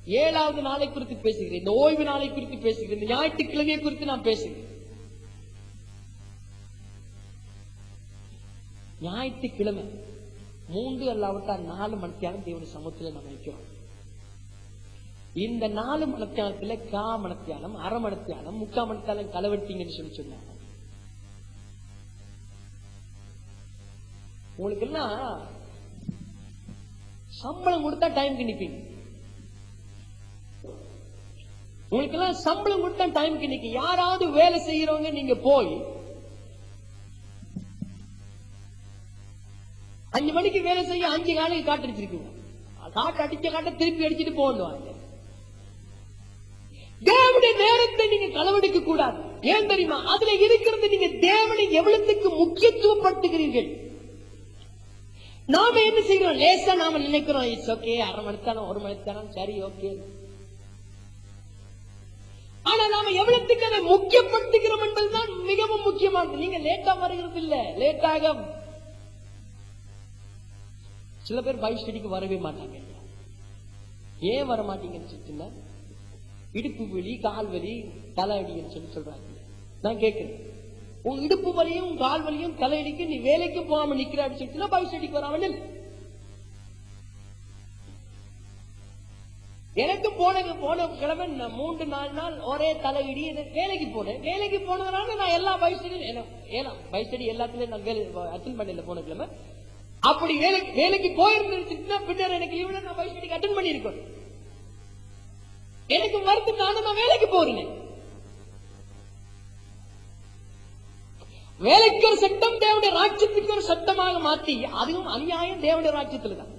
ஏழாவது நாளை குறித்து பேசுகிறேன் இந்த ஓய்வு நாளை குறித்து பேசுகிறேன் இந்த ஞாயிற்றுக்கிழமையை குறித்து நான் பேசுகிறேன் ஞாயிற்றுக்கிழமை மூன்று அல்லாவிட்டால் நாலு மணித்தியாலம் தேவனுடைய சமூகத்தில் நம்ம வைக்கிறோம் இந்த நாலு மணத்தியாலத்துல கா மணத்தியாலம் அரை மணத்தியாலம் முக்கா மணத்தியாலம் களவெட்டிங்கன்னு சொல்லி சொன்னாங்க உங்களுக்கு எல்லாம் சம்பளம் கொடுத்தா டைம்க்கு நிப்பீங்க உங்களுக்கு எல்லாம் சம்பளம் கொடுத்தா டைம்க்கு நிக்க யாராவது வேலை செய்யறவங்க நீங்க போய் அஞ்சு மணிக்கு வேலை செய்ய அஞ்சு காலைக்கு காட்டு அடிச்சிருக்கீங்க காட்டு அடிச்ச காட்ட திருப்பி அடிச்சிட்டு போவாங்க தேவனுடைய நேரத்தை நீங்க களவெடுக்க கூடாது ஏன் தெரியுமா அதுல இருக்கிறது நீங்க தேவனை எவ்வளவுக்கு முக்கியத்துவப்படுத்துகிறீர்கள் நாம என்ன செய்கிறோம் லேசா நாம நினைக்கிறோம் இட்ஸ் ஓகே அரை மணித்தானம் ஒரு மணித்தானம் சரி ஓகே ஆனா நாம எவ்வளவுக்கு அதை முக்கியப்படுத்துகிறோம் என்பதுதான் மிகவும் முக்கியமானது நீங்க லேட்டா வருகிறது இல்ல லேட்டாக சில பேர் பைக் ஸ்டடிக்கு வரவே மாட்டாங்க ஏன் வர மாட்டீங்கன்னு சொல்லிட்டுன்னா இடுப்பு வலி கால் வலி தலை அடின்னு சொல்லி சொல்றாங்க நான் கேட்கிறேன் உன் இடுப்பு வலியும் உன் கால் வலியும் தலையடிக்கு நீ வேலைக்கு போகாம நிக்கிறான்னு சொல்லிட்டுனா பைக் ஸ்டடிக்கு வராம நில். எனக்கு போன போன கிழமை நான் மூன்று நாலு நாள் ஒரே தலையிடி எனக்கு வேலைக்கு போனேன் வேலைக்கு போனதுனால நான் எல்லா பைஸ்டடியும் ஏன்னா பைஸ்டடி எல்லாத்துலயும் நான் வேலை அட்டன் பண்ணல போன கிழமை அப்படி வேலைக்கு வேலைக்கு போயிருந்துச்சுன்னா பின்னர் எனக்கு லீவ்ல நான் பைஸ்டடிக்கு அட்டன் பண்ணிருக்கேன் எனக்கு வருத்தம் நானும் நான் வேலைக்கு போறேன் வேலைக்கு ஒரு சட்டம் தேவனுடைய ராஜ்யத்துக்கு ஒரு சட்டமாக மாத்தி அதுவும் அநியாயம் தேவனுடைய ராஜ்யத்துல தான்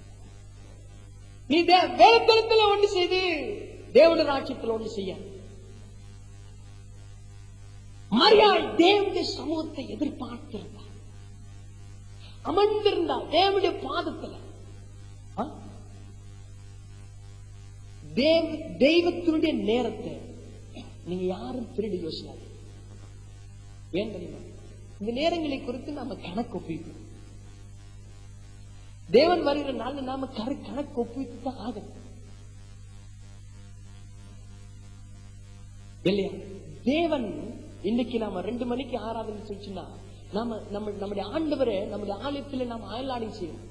நீ தே- வேலைத்தளத்துல ஒன்று செய்து தேவனுடைய ராஜ்யத்துல ஒன்று செய்ய மரியாள் தேவனுடைய சமூகத்தை எதிர்பார்த்திருந்தார் அமர்ந்திருந்தார் தேவனுடைய பாதத்துல ஆ? தேவ தெய்வத்தினுடைய நேரத்தை நீங்க யாரும் திருடி யோசிக்காது ஏன் தெரியுமா இந்த நேரங்களை குறித்து நாம கணக்கு ஒப்பிப்போம் தேவன் வருகிற நாள்ல நாம கரு கணக்கு ஒப்பிட்டு தான் ஆகணும் இல்லையா தேவன் இன்னைக்கு நாம ரெண்டு மணிக்கு ஆராதனை சொல்லிச்சுன்னா நாம நம்ம நம்முடைய ஆண்டவரை நம்முடைய ஆலயத்துல நாம அயலாடி செய்யணும்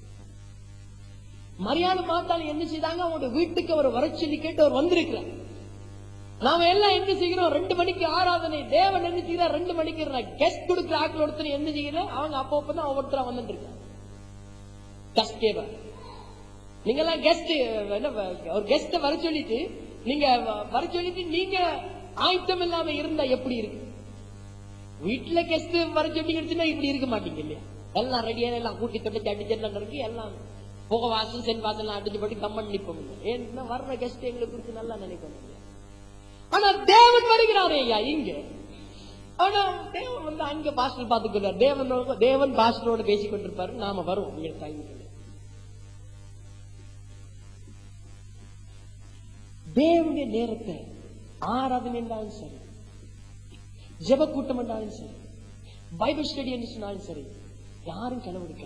மரியாதை பார்த்தாலும் என்ன செய்தாங்க அவங்களோட வீட்டுக்கு அவர் வர சொல்லி கேட்டு அவர் வந்திருக்கிறார் நாம எல்லாம் என்ன செய்கிறோம் ரெண்டு மணிக்கு ஆராதனை தேவன் என்ன செய்யறார் ரெண்டு மணிக்கு கெஸ்ட் கொடுக்குற ஆட்கள் ஒருத்தர் என்ன செய்யற அவங்க அப்போ தான் ஒவ்வொருத்தரா வந்துட்டு இருக்காங்க கெஸ்ட் கேவர் நீங்க எல்லாம் கெஸ்ட் என்ன ஒரு கெஸ்ட வர சொல்லிட்டு நீங்க வ- வர சொல்லிட்டு நீங்க ஆயத்தம் இல்லாம இருந்தா எப்படி இருக்கு வீட்டுல கெஸ்ட் வர சொன்னீங்கன்னா இப்படி இருக்க மாட்டீங்க இல்லையா எல்லாம் ரெடியான எல்லாம் கூட்டி தொட்டு சட்டி சட்டலாம் இருக்கு எல்லாம் புக வாசல் சென் வாசல் எல்லாம் அடிச்சு போட்டு கம்மன் நிப்போம் ஏன்னா வர்ற கெஸ்ட் எங்களை குறித்து நல்லா நினைக்கணும் இல்லையா? ஆனா தேவன் வருகிறாரே ஐயா இங்க ஆனா தேவன் வந்து அங்க பாஸ்டர் பார்த்துக்கிறார் தேவன் தேவன் பாஸ்டரோட பேசிக் கொண்டிருப்பாரு நாம வருவோம் இங்க டைமுக்கு தேவனுடைய நேரத்தை ஆராதனை என்றாலும் சரி ஜெப கூட்டம் என்றாலும் சரி பைபிள் ஸ்டடி என்று சொன்னாலும் சரி யாரும் கனவெடுக்க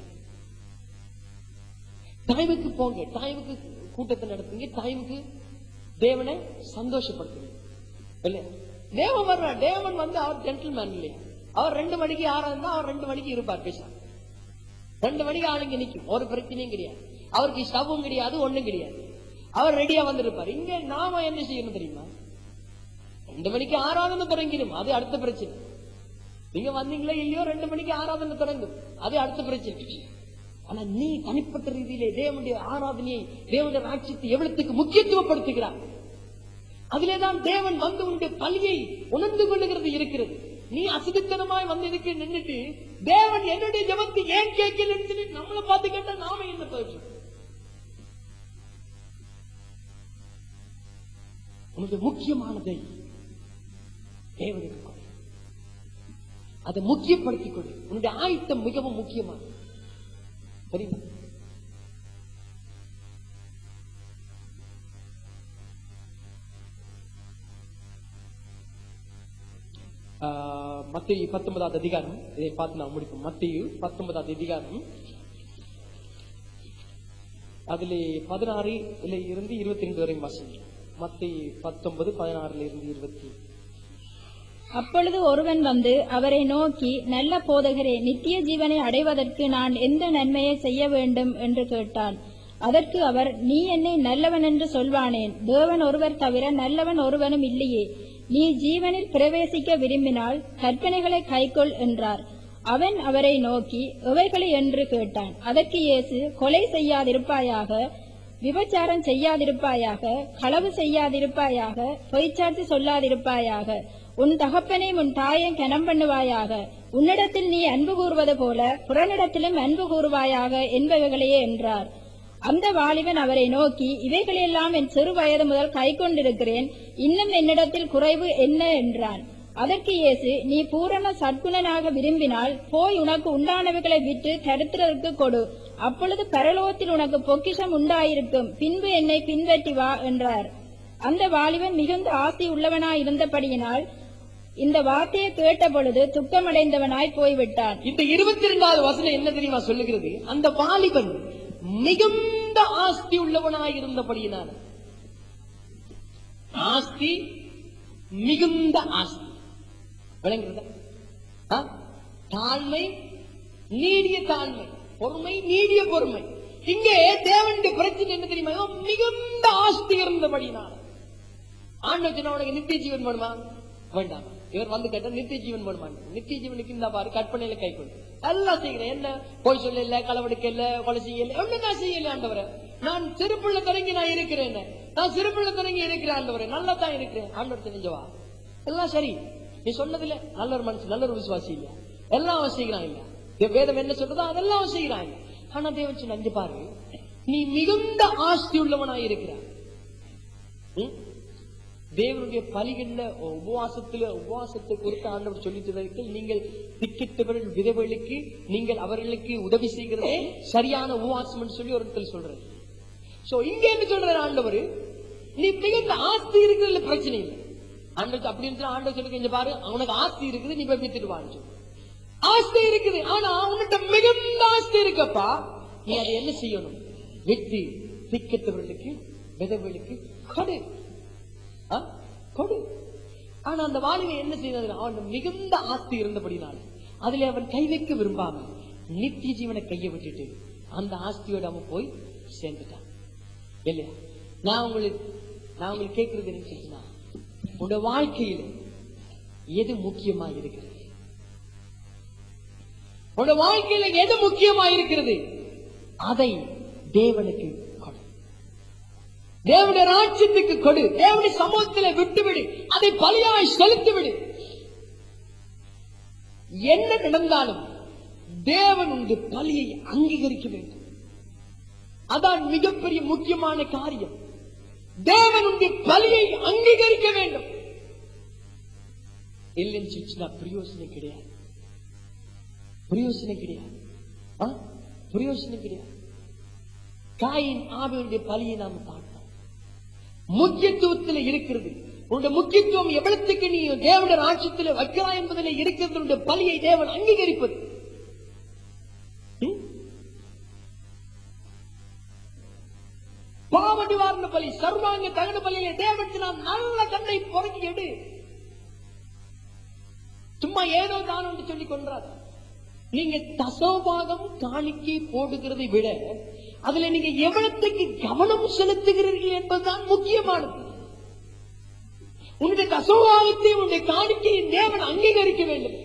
டைமுக்கு போங்க டைமுக்கு கூட்டத்தை நடத்துங்க டைமுக்கு தேவனை சந்தோஷப்படுத்துங்க இல்லையா தேவன் வர்றார் தேவன் வந்து அவர் ஜென்டில்மேன் இல்லையா அவர் ரெண்டு மணிக்கு ஆறாருந்தா அவர் ரெண்டு மணிக்கு இருப்பார் பேச ரெண்டு மணிக்கு ஆளுங்க நிக்கும் ஒரு பிரச்சனையும் கிடையாது அவருக்கு ஸ்டவ்வும் கிடையாது ஒண்ணும் கிடையாது அவர் ரெடியா வந்திருப்பார் இங்க நாம என்ன செய்யணும் தெரியுமா ரெண்டு மணிக்கு ஆராதனை தொடங்கிடும் அது அடுத்த பிரச்சனை நீங்க வந்தீங்களோ இல்லையோ ரெண்டு மணிக்கு ஆராதனை தொடங்கும் அது அடுத்த பிரச்சனை ஆனா நீ தனிப்பட்ட ரீதியிலே தேவனுடைய ஆராதனையை தேவனுடைய ராட்சியத்தை எவ்வளவுக்கு முக்கியத்துவப்படுத்துகிறார் அதிலேதான் தேவன் வந்து உன்னுடைய பலியை உணர்ந்து கொள்ளுகிறது இருக்கிறது நீ அசிதித்தனமாய் வந்து இருக்க நின்னுட்டு தேவன் என்னுடைய ஜபத்தை ஏன் கேட்கலன்னு சொல்லி நம்மளை பார்த்து கேட்டா நாம என்ன பேசும் உனக்கு முக்கியமானதை தேவனுக்கு கொடு அதை முக்கியப்படுத்திக் கொடு உன்னுடைய ஆயத்தம் மிகவும் முக்கியமானது தெரியுமா மத்திய பத்தொன்பதாவது அதிகாரம் இதை பார்த்து நான் முடிப்போம் மத்திய பத்தொன்பதாவது அதிகாரம் அதிலே பதினாறு இருந்து இருபத்தி ரெண்டு வரையும் வாசிங்க மத்தி பத்தொன்பது பதினாறுல இருந்து இருபத்தி அப்பொழுது ஒருவன் வந்து அவரை நோக்கி நல்ல போதகரே நித்திய ஜீவனை அடைவதற்கு நான் எந்த நன்மையை செய்ய வேண்டும் என்று கேட்டான் அதற்கு அவர் நீ என்னை நல்லவன் என்று சொல்வானேன் தேவன் ஒருவர் தவிர நல்லவன் ஒருவனும் இல்லையே நீ ஜீவனில் பிரவேசிக்க விரும்பினால் கற்பனைகளை கைக்கொள் என்றார் அவன் அவரை நோக்கி எவைகளை என்று கேட்டான் அதற்கு இயேசு கொலை செய்யாதிருப்பாயாக விபச்சாரம் செய்யாதிருப்பாயாக களவு செய்யாதிருப்பாயாக பொய்ச்சாட்சி சொல்லாதிருப்பாயாக உன் தகப்பனை உன் தாயை கனம் பண்ணுவாயாக உன்னிடத்தில் நீ அன்பு கூறுவது போல புறனிடத்திலும் அன்பு கூறுவாயாக என்பவைகளையே என்றார் அந்த வாலிபன் அவரை நோக்கி இவைகளெல்லாம் என் சிறு வயது முதல் கை கொண்டிருக்கிறேன் இன்னும் என்னிடத்தில் குறைவு என்ன என்றான் அதற்கு இயேசு நீ பூரண சற்குணனாக விரும்பினால் போய் உனக்கு உண்டானவைகளை விட்டு தரித்திரருக்கு கொடு அப்பொழுது பரலோகத்தில் உனக்கு பொக்கிஷம் உண்டாயிருக்கும் பின்பு என்னை பின்பற்றி வா என்றார் அந்த வாலிபன் மிகுந்த ஆசை உள்ளவனாய் இருந்தபடியினால் இந்த வார்த்தையை கேட்ட பொழுது துக்கமடைந்தவனாய் போய்விட்டான் இந்த இருபத்தி ரெண்டாவது வசனம் என்ன தெரியுமா சொல்லுகிறது அந்த வாலிபன் மிகுந்த ஆஸ்தி உள்ளவனாய் இருந்தபடியினால ஆஸ்தி மிகுந்த ஆஸ்தி விளங்குறதா ஆ? தாழ்மை நீடிய தாழ்மை பொறுமை நீடிய பொறுமை இங்கே தேவனுடைய பிரச்சனை என்ன தெரியுமா இவன் மிகுந்த ஆஸ்தி இருந்தபடினால ஆண்டு சொன்ன உனக்கு நித்திய ஜீவன் வேணுமா வேண்டாம் இவர் வந்து கேட்டா நித்திய ஜீவன் வேணுமா நித்திய ஜீவனுக்கு இந்த பாரு கற்பனையில கை கொண்டு எல்லாம் செய்கிறேன் என்ன போய் சொல்ல இல்ல களவெடுக்க இல்ல கொலை செய்யல ஒண்ணு நான் செய்யல ஆண்டவரே நான் சிறுப்புள்ள தொடங்கி நான் இருக்கிறேன் நான் சிறுப்புள்ள தொடங்கி இருக்கிறேன் ஆண்டவரே நல்லா தான் இருக்கிறேன் ஆண்டவர் தெரிஞ்சவா எல்லாம் சரி நீ சொன்னதுல நல்ல ஒரு மனுஷன் நல்ல ஒரு விசுவாசி இல்ல எல்லாம் அவன் செய்கிறான் இல்ல இந்த வேதம் என்ன சொல்றதோ அதெல்லாம் அவன் செய்கிறான் இல்ல ஆனா தேவன் சொன்ன அஞ்சு பாரு நீ மிகுந்த ஆஸ்தி உள்ளவனாய் இருக்கிறாய் ம்? தேவனுடைய பலிகள்ல உபவாசத்துல உபவாசத்தை குறித்து ஆண்டவர் சொல்லிட்டு நீங்கள் திக்கிட்டவர்கள் விதவைகளுக்கு நீங்கள் அவர்களுக்கு உதவி செய்கிறதே சரியான உபவாசம் சொல்லி ஒரு இடத்துல சொல்றாரு சோ இங்க என்ன சொல்றாரு ஆண்டவர் நீ மிகுந்த ஆஸ்தி இருக்கிறதுல பிரச்சனை இல்லை ஆண்டவர் அப்படி இருந்துச்சு ஆண்டவர் சொல்லி இங்க பாரு அவனுக்கு ஆஸ்தி இருக்குது நீ போய் வித்துட்டு வான்னு சொல்லு. ஆஸ்தி இருக்குது ஆனா உன்கிட்ட மிகுந்த ஆஸ்தி இருக்கப்பா நீ அதை என்ன செய்யணும் விட்டு திக்கத்தவர்களுக்கு விதவைகளுக்கு கொடு ஆ? கொடு ஆனா அந்த வாலிபன் என்ன செய்தது அவன் மிகுந்த ஆஸ்தி இருந்தபடினால அதுல அவன் கை வைக்க விரும்பாம நித்திய ஜீவனை கையை விட்டுட்டு அந்த ஆஸ்தியோட அவன் போய் சேர்ந்துட்டான் இல்லையா நான் உங்களுக்கு நான் உங்களுக்கு கேட்கறது என்ன சொல்லுன்னா உங்க வாழ்க்கையில எது முக்கியமா இருக்கிறது உங்க வாழ்க்கையில எது முக்கியமா இருக்கிறது அதை தேவனுக்கு கொடு தேவனுடைய ராஜ்யத்துக்கு கொடு தேவனுடைய சமூகத்திலே விட்டுவிடு அதை பலியாய் செலுத்தி விடு என்ன நடந்தாலும் தேவன் உங்கள் பலியை அங்கீகரிக்க வேண்டும் அதான் மிகப்பெரிய முக்கியமான காரியம் தேவன் உங்கள் பலியை அங்கீகரிக்க வேண்டும் இல்லைன்னு சொல்லிச்சுன்னா பிரயோசனம் கிடையாது பிரயோசனம் கிடையாது ஆ? பிரயோசனம் கிடையாது காயின் ஆவியுடைய பலியை நாம பார்த்தோம் முக்கியத்துவத்தில் இருக்கிறது உன்னுடைய முக்கியத்துவம் எவ்வளத்துக்கு நீ தேவனுடைய ராட்சத்தில் வைக்கிறாய் என்பதில் இருக்கிறது உன்னுடைய பலியை தேவன் அங்கீகரிப்பது ம்? பாவ நிவாரண பலி சர்வாங்க தகன பலியிலே தேவனுக்கு நாம் நல்ல கண்ணை பொறுக்கி எடு சும்மா ஏதோ தானம் என்று சொல்லி கொன்றார் நீங்க தசோபாகம் காணிக்கை போடுகிறதை விட அதுல நீங்க எவ்வளத்துக்கு கவனம் செலுத்துகிறீர்கள் என்பதுதான் முக்கியமானது உன்னுடைய தசோபாகத்தை உன்னுடைய காணிக்கையை தேவன் அங்கீகரிக்க வேண்டும்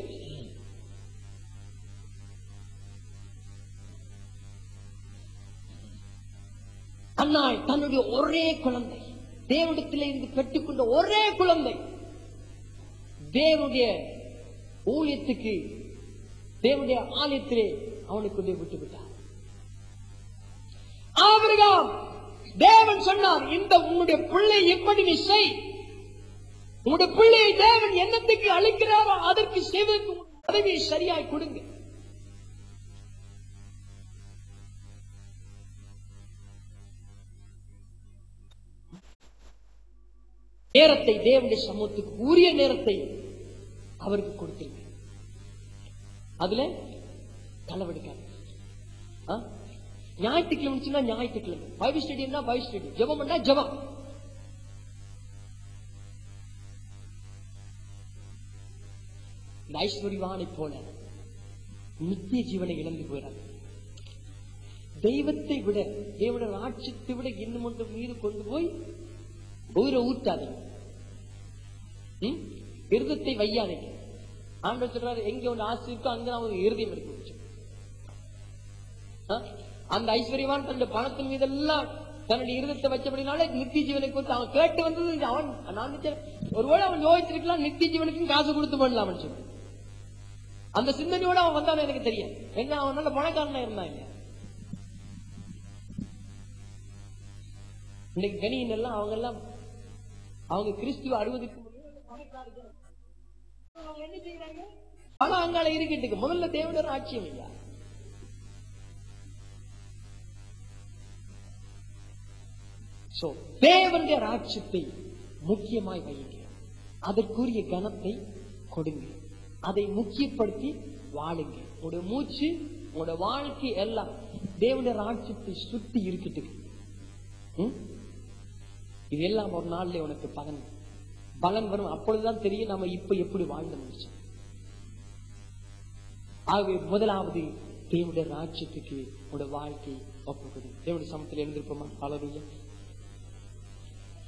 அன்னாள் தன்னுடைய ஒரே குழந்தை தேவனிடத்திலே இருந்து பெற்றுக்கொண்ட ஒரே குழந்தை தேவனுடைய ஊழியத்துக்கு தேவனுடைய ஆலயத்திலே அவனுக்கு கொண்டு விட்டு விட்டார் ஆபிரகாம் தேவன் சொன்னார் இந்த உன்னுடைய பிள்ளை எப்படி நீ செய் உன்னுடைய பிள்ளையை தேவன் என்னத்துக்கு அழைக்கிறாரோ அதற்கு செய்வதற்கு உன் உதவியை சரியாய் கொடுங்க நேரத்தை தேவனுடைய சமூகத்துக்கு உரிய நேரத்தை அவருக்கு கொடுத்தீங்க அதுல களவெடுக்காது ஆ? ஞாயிற்றுக்கிழமை ஞாயிற்றுக்கிழமை பைபிள் ஸ்டடினா பைபிள் ஸ்டடி ஜெபம் பண்ணா ஜெபம் இந்த ஐஸ்வர்யவானை போல நித்திய ஜீவனை இழந்து போயிறாங்க தெய்வத்தை விட தேவன ராட்சியத்தை விட இன்னும் ஒன்று மீது கொண்டு போய் உயிரை ஊட்டாதீங்க ம்? இருதத்தை வையாதீங்க ஆண்டவர் சொல்றாரு எங்க ஒன்று ஆசை இருக்கோ அங்கதான் ஒரு இருதயம் இருக்கு ஆ? அந்த ஐஸ்வர்யவான் தன்னுடைய பணத்தின் மீதெல்லாம் தன்னுடைய இருதத்தை வச்சபடினால நித்திய ஜீவனை குறித்து அவன் கேட்டு வந்தது இது அவன் நான் நினைச்சேன், ஒருவேளை அவன் யோசிச்சிருக்கலாம் நித்திய ஜீவனுக்கும் காசு கொடுத்து பண்ணலாம் சொல்லி அந்த சிந்தனையோட அவன் வந்தானே எனக்கு தெரியும் என்ன அவன் நல்ல பணக்காரனா இருந்தான் இல்லையா இன்னைக்கு கணியின் எல்லாம் அவங்க எல்லாம் அவங்க கிறிஸ்துவ அறுபதுக்கு முன்னாடி பணக்காரர்கள். அவங்க என்ன செய்யறாங்க பணம் அங்கால இருக்கட்டுக்கு முதல்ல தேவனர் ஆட்சியம் ஐயா சோ தேவனுடைய ராட்சியத்தை முக்கியமாய் வையுங்க அதற்குரிய கனத்தை கொடுங்க அதை முக்கியப்படுத்தி வாழுங்க உங்களுடைய மூச்சு உங்களோட வாழ்க்கை எல்லாம் தேவனுடைய ராட்சியத்தை சுத்தி இருக்கட்டு ம்? இது எல்லாம் ஒரு நாள்ல உனக்கு பலன் பலன் வரும் அப்பொழுதுதான் தெரியும் நம்ம இப்ப எப்படி வாழ்ந்து முடிச்சோம் ஆகவே முதலாவது தேவனுடைய ராட்சியத்துக்கு உங்களோட வாழ்க்கை ஒப்புக்கொடு தேவனுடைய சமத்தில் எழுந்திருப்போமா ஹalleluya